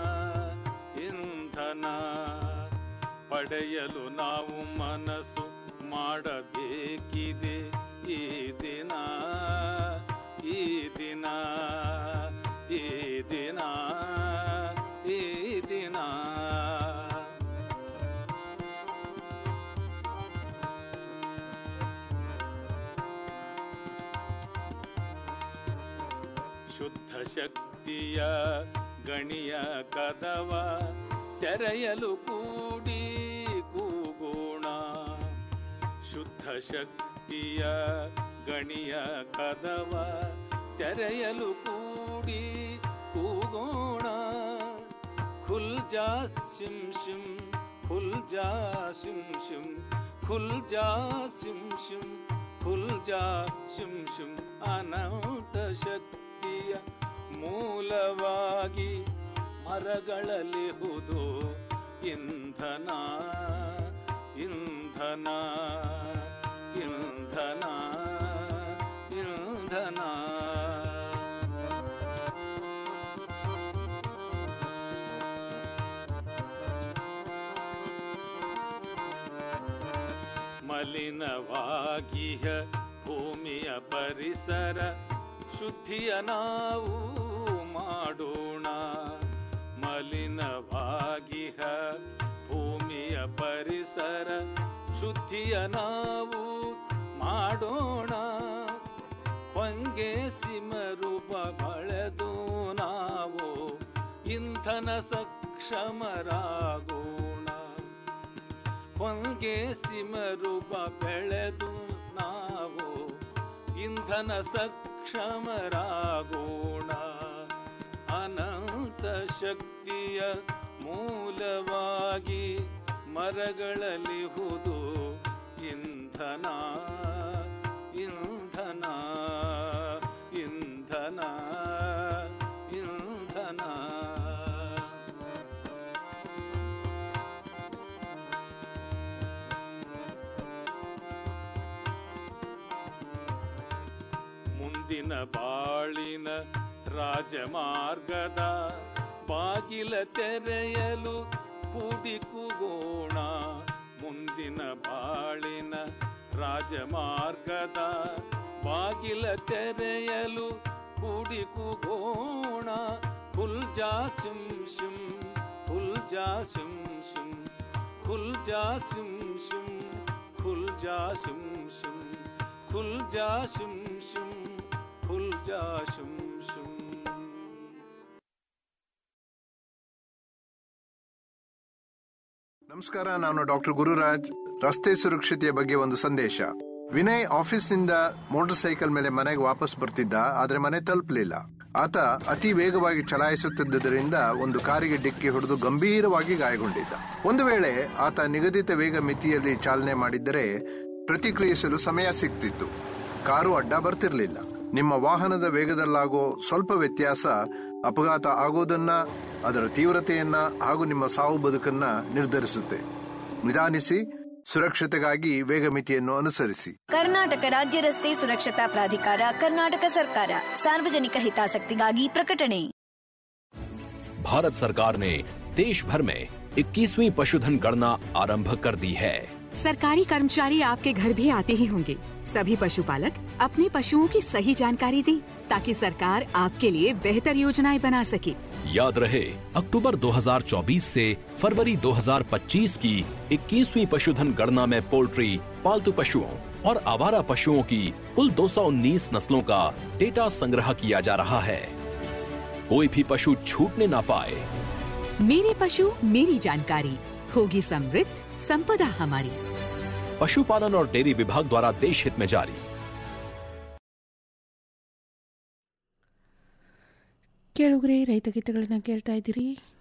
ಇಂಧನ ಪಡೆಯಲು ನಾವು ಮನಸ್ಸು ಮಾಡಬೇಕಿದೆ ಈ ದಿನ ಈ ದಿನ ಈ ದಿನ ಈ ದಿನ ಶುದ್ಧ ಶಕ್ತಿಯ ಗಣಿಯ ಕದವ ತೆರೆಯಲು ಕೂಡಿ ಕೂಗೋಣ ಶುದ್ಧ ಶಕ್ತಿಯ ಗಣಿಯ ಕದವ ತೆರೆಯಲು ಕೂಡಿ ಕೂಗೋಣ ಖುಲ್ ಜಾ ಸಿಂ ಶಿಂ ಖುಲ್ ಜಾ ಸಿಂ ಶಿಂ ಖುಲ್ ಜಾ ಸಿಂ ಶಿಂ ಖುಲ್ ಜಾ ಶಿಂ ಶಿಂ ಅನಂತ ಶಕ್ತಿಯ ಮೂಲವಾಗಿ ಮರಗಳಲಿಹುದು ಇಂಧನ ಇಂಧನ ಇಂಧನ ಇಂಧನ ಮಲಿನವಾಗಿಹ ಭೂಮಿಯ ಪರಿಸರ ಶುದ್ಧಿಯ ನಾವು ಮಾಡೋಣ ಮಲಿನವಾಗಿಹ ಭೂಮಿಯ ಪರಿಸರ ಶುದ್ಧಿಯ ನಾವು ಮಾಡೋಣ ಹೊಂಗೆ ಸಿಮರೂಪ ಬಳೆದು ನಾವು ಇಂಧನ ಸಕ್ಷಮರಾಗೋಣ ಹೊಂಗೆ ಸಿಮರೂಪ ಬೆಳೆದು ನಾವು ಇಂಧನ ಸಕ್ಷಮರಾಗೋಣ ಅನಂತ ಶಕ್ತಿಯ ಮೂಲವಾಗಿ ಮರಗಳಲಿಹುದು ಇಂಧನ ಇಂಧನ ಇಂಧನ ಇಂಧನ ಮುಂದಿನ ಬಾಳಿನ ರಾಜಮಾರ್ಗದ ಬಾಗಿಲ ತೆರೆಯಲು ಕೂಡಿ ಕೂಗೋಣ ಮುಂದಿನ ಬಾಳಿನ ರಾಜಮಾರ್ಗದ ಬಾಗಿಲ ತೆರೆಯಲು ಕೂಡಿ ಕೂಗೋಣ ಖುಲ್ ಜಾ ಸಿಂ ಶಿಂ ಖುಲ್ ಜಾ ಸಿಂ ಶಿಂ ಖುಲ್ ಜಾ ಸಿಂ ಶಿಂ ಖುಲ್ ಜಾ ಸಿಂ ಶಿಂ ಖುಲ್ ಜಾ ಶಿಂ ಶಿಂ ಖುಲ್ ಜಾ ಶಿಂ ಶಿಂ ನಮಸ್ಕಾರ ನಾನು ಡಾಕ್ಟರ್ ಗುರುರಾಜ್ ರಸ್ತೆ ಸುರಕ್ಷತೆಯ ಬಗ್ಗೆ ಒಂದು ಸಂದೇಶ ವಿನಯ್ ಆಫೀಸ್ನಿಂದ ಮೋಟಾರ್ ಸೈಕಲ್ ಮೇಲೆ ಮನೆಗೆ ವಾಪಸ್ ಬರ್ತಿದ್ದ ಆದ್ರೆ ಮನೆ ತಲುಪಲಿಲ್ಲ ಆತ ಅತಿ ವೇಗವಾಗಿ ಚಲಾಯಿಸುತ್ತಿದ್ದರಿಂದ ಒಂದು ಕಾರಿಗೆ ಡಿಕ್ಕಿ ಹೊಡೆದು ಗಂಭೀರವಾಗಿ ಗಾಯಗೊಂಡಿದ್ದ ಒಂದು ವೇಳೆ ಆತ ನಿಗದಿತ ವೇಗ ಮಿತಿಯಲ್ಲಿ ಚಾಲನೆ ಮಾಡಿದ್ದರೆ ಪ್ರತಿಕ್ರಿಯಿಸಲು ಸಮಯ ಸಿಗ್ತಿತ್ತು ಕಾರು ಅಡ್ಡ ಬರ್ತಿರ್ಲಿಲ್ಲ ನಿಮ್ಮ ವಾಹನದ ವೇಗದಲ್ಲಾಗೋ ಸ್ವಲ್ಪ ವ್ಯತ್ಯಾಸ ಅಪಘಾತ ಆಗೋದನ್ನ ಅದರ ತೀವ್ರತೆಯನ್ನ ಹಾಗೂ ನಿಮ್ಮ ಸಾವು ಬದುಕನ್ನ ನಿರ್ಧರಿಸುತ್ತೆ ನಿಧಾನಿಸಿ ಸುರಕ್ಷತೆಗಾಗಿ ವೇಗ ಮಿತಿಯನ್ನು ಅನುಸರಿಸಿ ಕರ್ನಾಟಕ ರಾಜ್ಯ ರಸ್ತೆ ಸುರಕ್ಷತಾ ಪ್ರಾಧಿಕಾರ ಕರ್ನಾಟಕ ಸರ್ಕಾರ ಸಾರ್ವಜನಿಕ ಹಿತಾಸಕ್ತಿಗಾಗಿ ಪ್ರಕಟಣೆ भारत सरकार ने देश भर में 21वीं पशुधन गणना आरंभ कर दी है सरकारी कर्मचारी आपके घर भी आते ही होंगे सभी पशुपालक अपने पशुओं की सही जानकारी दें ताकि सरकार आपके लिए बेहतर योजनाएं बना सके याद रहे अक्टूबर 2024 से फरवरी 2025 की 21वीं पशुधन गणना में पोल्ट्री पालतू पशुओं और आवारा पशुओं की कुल 219 नस्लों का डेटा संग्रह किया जा रहा है कोई भी पशु छूटने ना पाए मेरे पशु मेरी जानकारी होगी समृद्ध संपदा हमारी पशुपालन और डेयरी विभाग द्वारा देश हित में जारी ಕೇಳುಗರೆ ರೈತ ಗೀತೆಗಳನ್ನ ಕೇಳ್ತಾ ಇದ್ದೀರಿ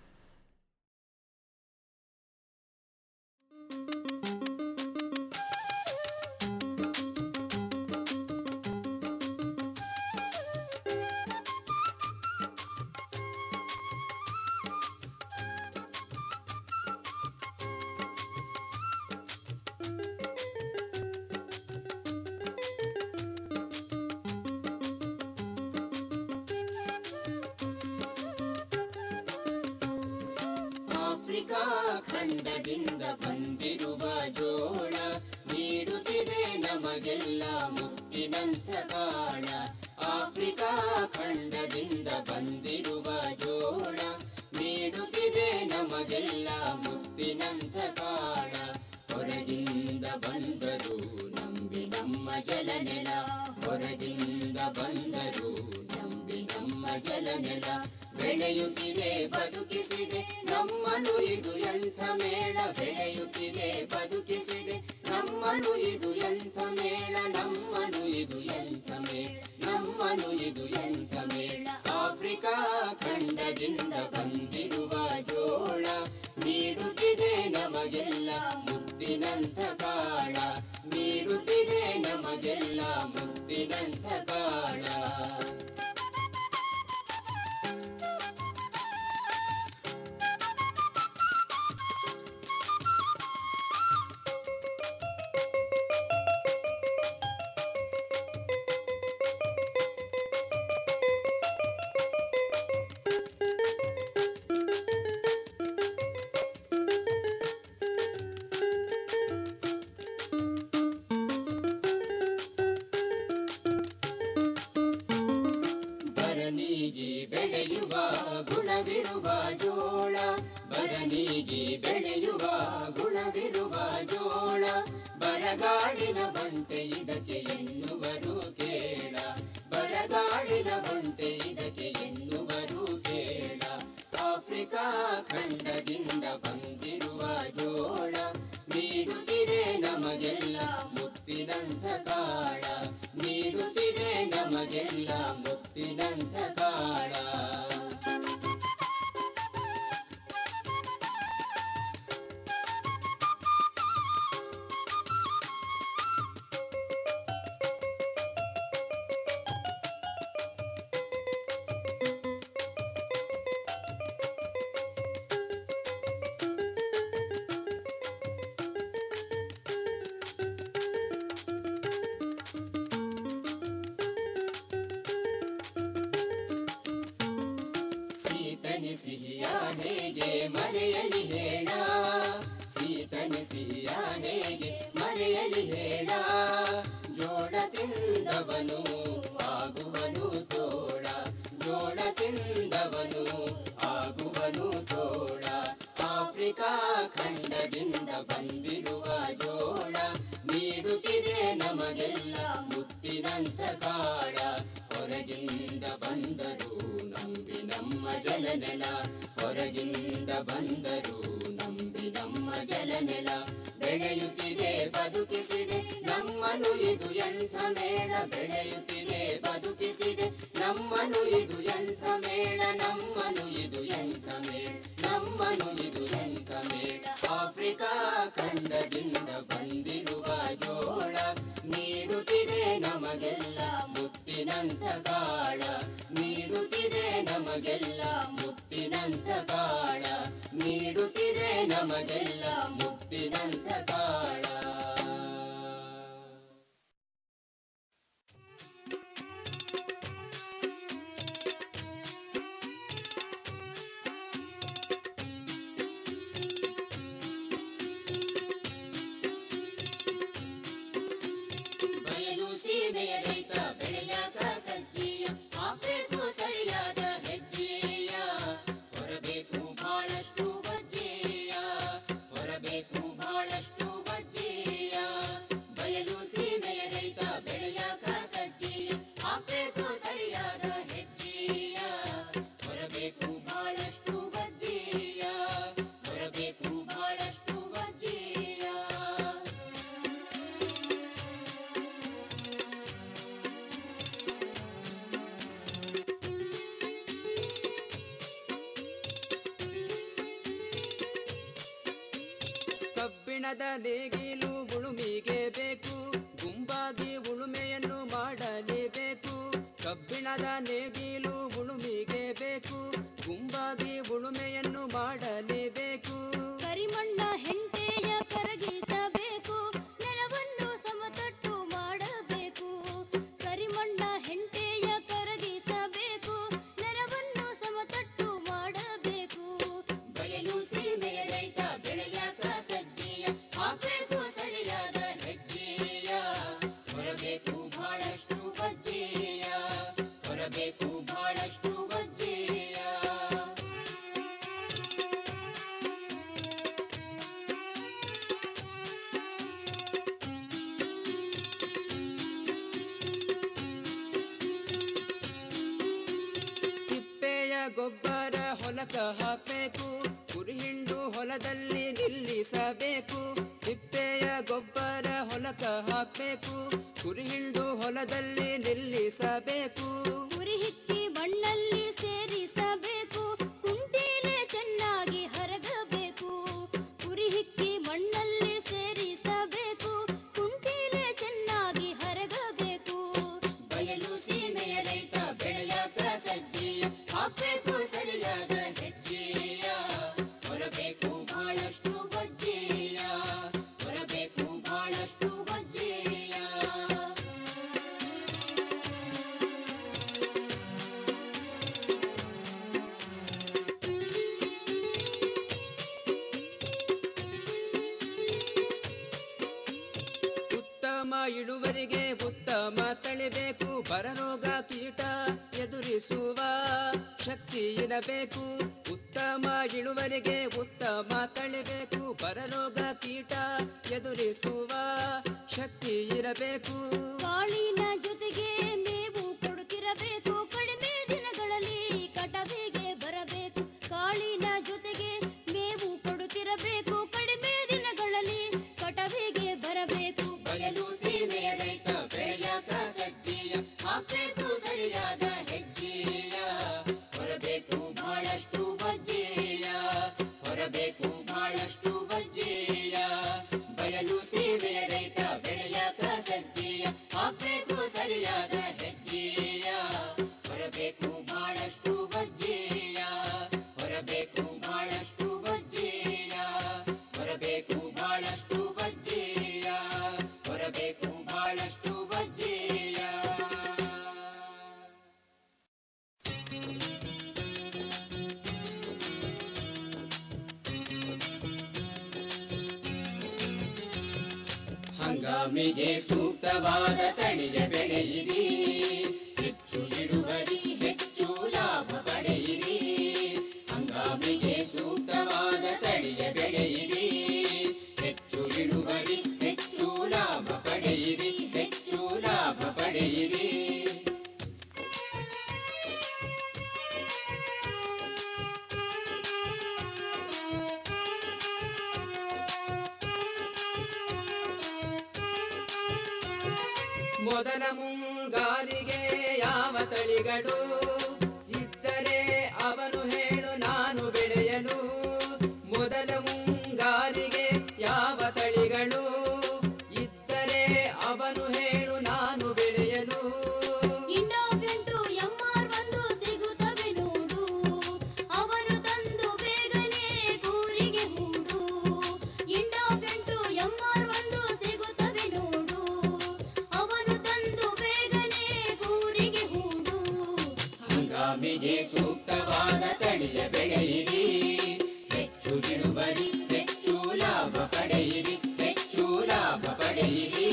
ಆಫ್ರಿಕಾ ಖಂಡದಿಂದ ಬಂದಿರುವ ಜೋಳ ನೀಡುತ್ತಿದೆ ನಮಗೆಲ್ಲ ಮುತ್ತಿನಂಥ ಕಾಳ ಆಫ್ರಿಕಾ ಖಂಡದಿಂದ ಬಂದಿರುವ ಜೋಳ ನೀಡುತ್ತಿದೆ ನಮಗೆಲ್ಲ ಮುತ್ತಿನಂಥ ಕಾಳ ಹೊರಗಿಂದ ಬಂದರು ನಂಬಿ ನಮ್ಮ ಜಲನೆಲ ಹೊರಗಿಂದ ಬಂದರು ನಂಬಿ ನಮ್ಮ ಜಲನೆಲ ಬೆಳೆಯುತ್ತಿದೆ ಬದುಕಿಸಿದೆ ನಮ್ಮನು ಇದು ಎಂಥ ಮೇಳ ಬೆಳೆಯುತ್ತಿದೆ ಬದುಕಿಸಿದೆ ನಮ್ಮನು ಇದು ಎಂಥ ಮೇಳ ನಮ್ಮನು ಇದು ಎಂಥ ಮೇಳ ನಮ್ಮನು ಇದು ಎಂಥ ಮೇಳ ಆಫ್ರಿಕಾ ಖಂಡದಿಂದ ಬಂದಿರುವ ಜೋಳ ನೀಡುತ್ತಿದೆ ನಮಗೆಲ್ಲ ಮುತ್ತಿನಂಥ ಕಾಳ ನೀಡುತ್ತಿದೆ ನಮಗೆಲ್ಲ ಮುತ್ತಿನಂಥ ಕಾಳ ಬರನಿಗೆ ಬೆಳೆಯುವ ಗುಣವಿರುವ ಜೋಳ ಬರನಿಗೆ ಬೆಳೆಯುವ ಗುಣವಿರುವ ಜೋಳ ಬರಗಾಡಿನ ಬಂಟೆ ಇದಕ್ಕೆ ಎನ್ನುವರು ಕೇಳ ಬರಗಾಡಿನ ಬಂಟೆ ಇದಕ್ಕೆ ಎನ್ನುವರು ಕೇಳ ಆಫ್ರಿಕಾ ಖಂಡದಿಂದ ಬಂದಿರುವ ಜೋಳ ನೀಡುತ್ತಿದೆ ನಮಗೆಲ್ಲ ಮುತ್ತಿನಂಥ ಕಾಳ ನೀಡುತ್ತಿದೆ ನಮಗೆಲ್ಲ ಮುತ್ತಿನಂಥ ಕಾಳ ಸೀತನಿ ಸಿಹಿಯ ಹೇಗೆ ಮರೆಯಲಿ ಹೇಳ ಸೀತನಿ ಸಿಹಿಯ ಹೇಗೆ ಮರೆಯಲಿ ಹೇಳ ಜೋಳ ತಿಂದವನು ಆಗುವನು ತೋಳ ಜೋಳ ತಿಂದವನು ಆಗುವನು ತೋಳ ಆಫ್ರಿಕಾ ಖಂಡದಿಂದ ಬಂದಿರುವ ಜೋಳ ನೀಡುತ್ತಿದೆ ನಮಗೆಲ್ಲ ಮುತ್ತಿನಂಥ ಕಾಳ ಹೊರಗಿಂದ ಬಂದರು ನಂಬಿ ನಮ್ಮ ಜಲನೆಲ ಹೊರಗಿಂದ ಬಂದರು ನಂಬಿ ನಮ್ಮ ಜಲನೆಲ ಬೆಳೆಯುತ್ತಿದೆ ಬದುಕಿಸಿದೆ ನಮ್ಮನು ಇದು ಎಂಥ ಮೇಳ ಬೆಳೆಯುತ್ತಿದೆ ಬದುಕಿಸಿದೆ ನಮ್ಮನು ಇದು ಎಂಥ ಮೇಳ ನಮ್ಮನು ಇದು ಎಂಥ ಮೇಳ ನಮ್ಮನು ಇದು ಎಂಥ ಮೇಳ ಆಫ್ರಿಕಾ ಖಂಡದಿಂದ ಬಂದಿರುವ ಜೋಳ ನೀಡುತ್ತಿದೆ ನಮಗೆಲ್ಲ ಮುತ್ತಿನಂಥ ಕಾಳ ನೀಡುತ್ತಿದೆ ನಮಗೆಲ್ಲ ಮುತ್ತಿನಂಥ ಕಾಳ ನೀಡುತ್ತಿದೆ ನಮಗೆಲ್ಲ ಮುತ್ತಿನಂಥ ಕಾಳ ಬಯಲು ಸೀಮೆಯ ರೈತ ಬೆಳೆಯಾಗ ಸಜ್ಜೀಯ ಹಾಕ್ಬೇಕು ಸರಿಯಾದ ಹೆಜ್ಜೆಯ ಹೊರಬೇಕು ಬಹಳಷ್ಟು ವಜ್ಜೆಯ ಹೊರಬೇಕು ಬಹಳಷ್ಟು ವಜ್ಜೆ ಕಬ್ಬಿಣದ ನೇಗಿಲು ಉಳುಮಿಗೆ ಬೇಕು ಗುಂಪಾಗಿ ಉಳುಮೆಯನ್ನು ಮಾಡಲೇಬೇಕು ಕಬ್ಬಿಣದ ನೇಗಿಲು ಉಳುಮಿಗೆ ಬೇಕು ಗುಂಪಾಗಿ ಉಳುಮೆಯನ್ನು ಮಾಡಲೇಬೇಕು ಕರಿಮಣ್ಣ ಹೆಂಟೆಯ ಕರಗಿಸಬೇಕು ನೆಲವನ್ನು ಸಮತಟ್ಟು ಮಾಡಬೇಕು ಕರಿಮಣ್ಣ ಹೆಂಟೆಯ ಕರಗಿಸಬೇಕು ನೆಲವನ್ನು ಸಮತಟ್ಟು ಮಾಡಬೇಕು ಬಯಲು ಸೀಮೆಯ ರೈತ ಬೆಳೆಯಾಕ ಸಜ್ಜೀಯ ಹಾಕ್ಬೇಕು ಸರಿಯಾದ ಹೆಜ್ಜೆಯ ಹೊರಬೇಕು ಬಹಳಷ್ಟು ಬಜ್ಜೆಯ ಹೊರಬೇಕು ಬಹಳಷ್ಟು ಬಜ್ಜೆಯ ತಿಪ್ಪೆಯ ಗೊಬ್ಬರ ಹೊಲಕ ಹಾಕಬೇಕು ಕುರಿಹಿಂಡು ಹೊಲದಲ್ಲಿ ನಿಲ್ಲಿಸಬೇಕು ತಿಪ್ಪೆಯ ಗೊಬ್ಬರ ಹೊಲಕ ಹಾಕಬೇಕು ಕುರಿಹಿಂಡು ಹೊಲದಲ್ಲಿ ನಿಲ್ಲಿಸಬೇಕು ಉರಿ ಹಿಕ್ಕಿ ಮಣ್ಣಲ್ಲಿ ಸೇರಿಸಬೇಕು ಕುಂಟೀಲೆ ಚೆನ್ನಾಗಿ ಹರಗಬೇಕು ಉರಿ ಹಿಕ್ಕಿ ಮಣ್ಣಲ್ಲಿ ಸೇರಿಸಬೇಕು ಕುಂಟೀಲೆ ಚೆನ್ನಾಗಿ ಹರಗಬೇಕು ಬಯಲು ಸೀಮೆಯ ರೈತ ಬೆಳೆಯಾಕ ಸಜ್ಜೀಯ ಹಾಕ್ಬೇಕು ಸರಿಯಾದ ಹೆಜ್ಜೆಯ ಹೊರಬೇಕು ಬಹಳಷ್ಟು ಬಜ್ಜೆಯ ಹೊರಬೇಕು ಬಹಳಷ್ಟು ಬಜ್ಜೆಯ ಉತ್ತಮ ಇಳುವರಿಗೆ ಉತ್ತಮ ತಳಿಬೇಕು ಬರರೋಗ ಕೀಟ ಎದುರಿಸುವ ಶಕ್ತಿ ಇರಬೇಕು ಉತ್ತಮ ಇಳುವರಿಗೆ ಉತ್ತಮ ತಳಿಬೇಕು ಬರರೋಗ ಕೀಟ ಎದುರಿಸುವ ಶಕ್ತಿ ಇರಬೇಕು ಕಾಳಿನ ಜೊತೆಗೆ ಮೇವು ಕೊಡುತ್ತಿರಬೇಕು ಕಡಿಮೆ ದಿನಗಳಲ್ಲಿ ಕಟವಿಗೆ ಬರಬೇಕು ಕಾಳಿನ ಜೊತೆಗೆ ಮೇವು ಕೊಡುತ್ತಿರಬೇಕು ಕಡಿಮೆ ದಿನಗಳಲ್ಲಿ ಕಟವಿಗೆ ಬರಬೇಕು ಬಯಲು ಸೀಮೆಯ ರೈತ ಬೆಳೆಯಾಕ ಸಜ್ಜೀಯ ಹಾಕ್ಬೇಕು ಸರಿಯಾದ ಹೆಜ್ಜೆಯ ಹೊರಬೇಕು ಬಹಳಷ್ಟು ಬಜ್ಜೆಯ ಹೊರಬೇಕು ಬಹಳಷ್ಟು ಬಜ್ಜೆಯ ಬಯಲು ಸೀಮೆಯ ರೈತ ಬೆಳೆಯಾಕ ಸಜ್ಜೆಯ ಹಾಕ್ಬೇಕು ಸರಿಯಾದ ಹೆಜ್ಜೆಯ ಹೊರಬೇಕು ಬಹಳಷ್ಟು ಬಜ್ಜೆಯ ಹೊರಬೇಕು ಬಹಳಷ್ಟು ಬಜ್ಜೆಯ ಹೊರಬೇಕು ಬಹಳಷ್ಟು ಬಜ್ಜೆಯ ಹೊರಬೇಕು ಬಹಳಷ್ಟು ಬಜ್ಜೆಯ ಹಂಗಾಮಿಗೆ ಸೂಕ್ತವಾದ ತಳಿಯ ಬೆಳೆಯಿರಿ ಹೆಚ್ಚು ಇಳುವರಿ ಹೆಚ್ಚು ಲಾಭ ಪಡೆಯಿರಿ ಹಂಗಾಮಿಗೆ ಸೂಕ್ತವಾದ ತಳಿಯ ಬೆಳೆಯಿರಿ ಹೆಚ್ಚು ಇಳುವರಿ ಹೆಚ್ಚು ಲಾಭ ಪಡೆಯಿರಿ ಹೆಚ್ಚು ಲಾಭ ಪಡೆಯಿರಿ ಮೊದಲ ಮುಂಗಾರಿಗೆ ಯಾವ ತಳಿಗಳು ಇದ್ದರೆ ಅವನು ಹೇಳು ನಾನು ಬೆಳೆಯಲು ಮೊದಲ ಮುಂಗಾರಿಗೆ ಯಾವ ತಳಿಗಳು ಇದ್ದರೆ ಅವನು ಹೇಳು ನಾನು ಬೆಳೆಯಲು ಇಂಡೋಫೆಂಟು ಎಂಆರ್ ಒಂದು ಸಿಗುತ್ತವೆ ನೋಡು ಅವರು ತಂದು ಬೇಗನೆ ಕೂರಿಗೆ ಹೂಡು ಇಂಡೋಫೆಂಟು ಎಂಆರ್ ಒಂದು ಸಿಗುತ್ತವೆ ನೋಡು ಅವರು ತಂದು ಬೇಗನೆ ಕೂರಿಗೆ ಹೂಡು ಹಂಗಾಮಿಗೆ ಸೂಕ್ತವಾದ ತಳಿಯ ಬೆಳೆಯಿರಿ ಹೆಚ್ಚು ಇಳುವರಿ ಹೆಚ್ಚು ಲಾಭ ಪಡೆಯಿರಿ ಹೆಚ್ಚು ಲಾಭ ಪಡೆಯಿರಿ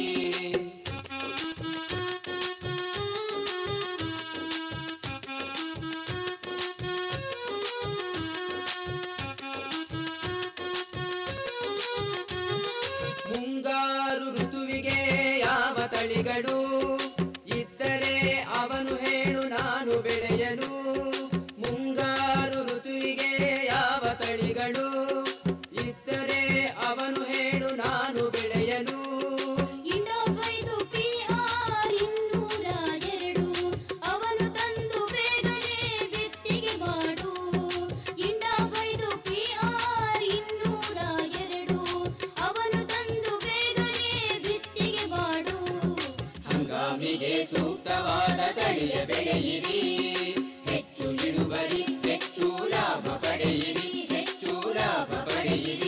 ಮುಂಗಾರು ಋತುವಿಗೆ ಯಾವ ತಳಿಗಳು ಇದ್ದರೆ ಅವನು ಹೇಳು ನಾನು ಬೆಳೆಯಲು ಮುಂಗಾರು ಋತುವಿಗೆ ಯಾವ ತಳಿಗಳು ಇದ್ದರೆ ಅವನು ಹೇಳು ನಾನು ಬೆಳೆಯಲು ಇಂಡೋಫೈದು ಪಿಆರ್ ಇನ್ನೂರ ಎರಡು ಅವನು ತಂದು ಬೇಗನೆ ಬಿತ್ತಿಗೆ ಮಾಡು ಇಂಡೋಫೈದು ಪಿಆರ್ ಇನ್ನೂರ ಎರಡು ಅವನು ಸೂಕ್ತವಾದ ತಳಿಯ ಬೆಳೆಯಿರಿ ಹೆಚ್ಚು ಇಳುವರಿ ಹೆಚ್ಚು ಲಾಭ ಪಡೆಯಿರಿ ಹೆಚ್ಚು ಲಾಭ ಪಡೆಯಿರಿ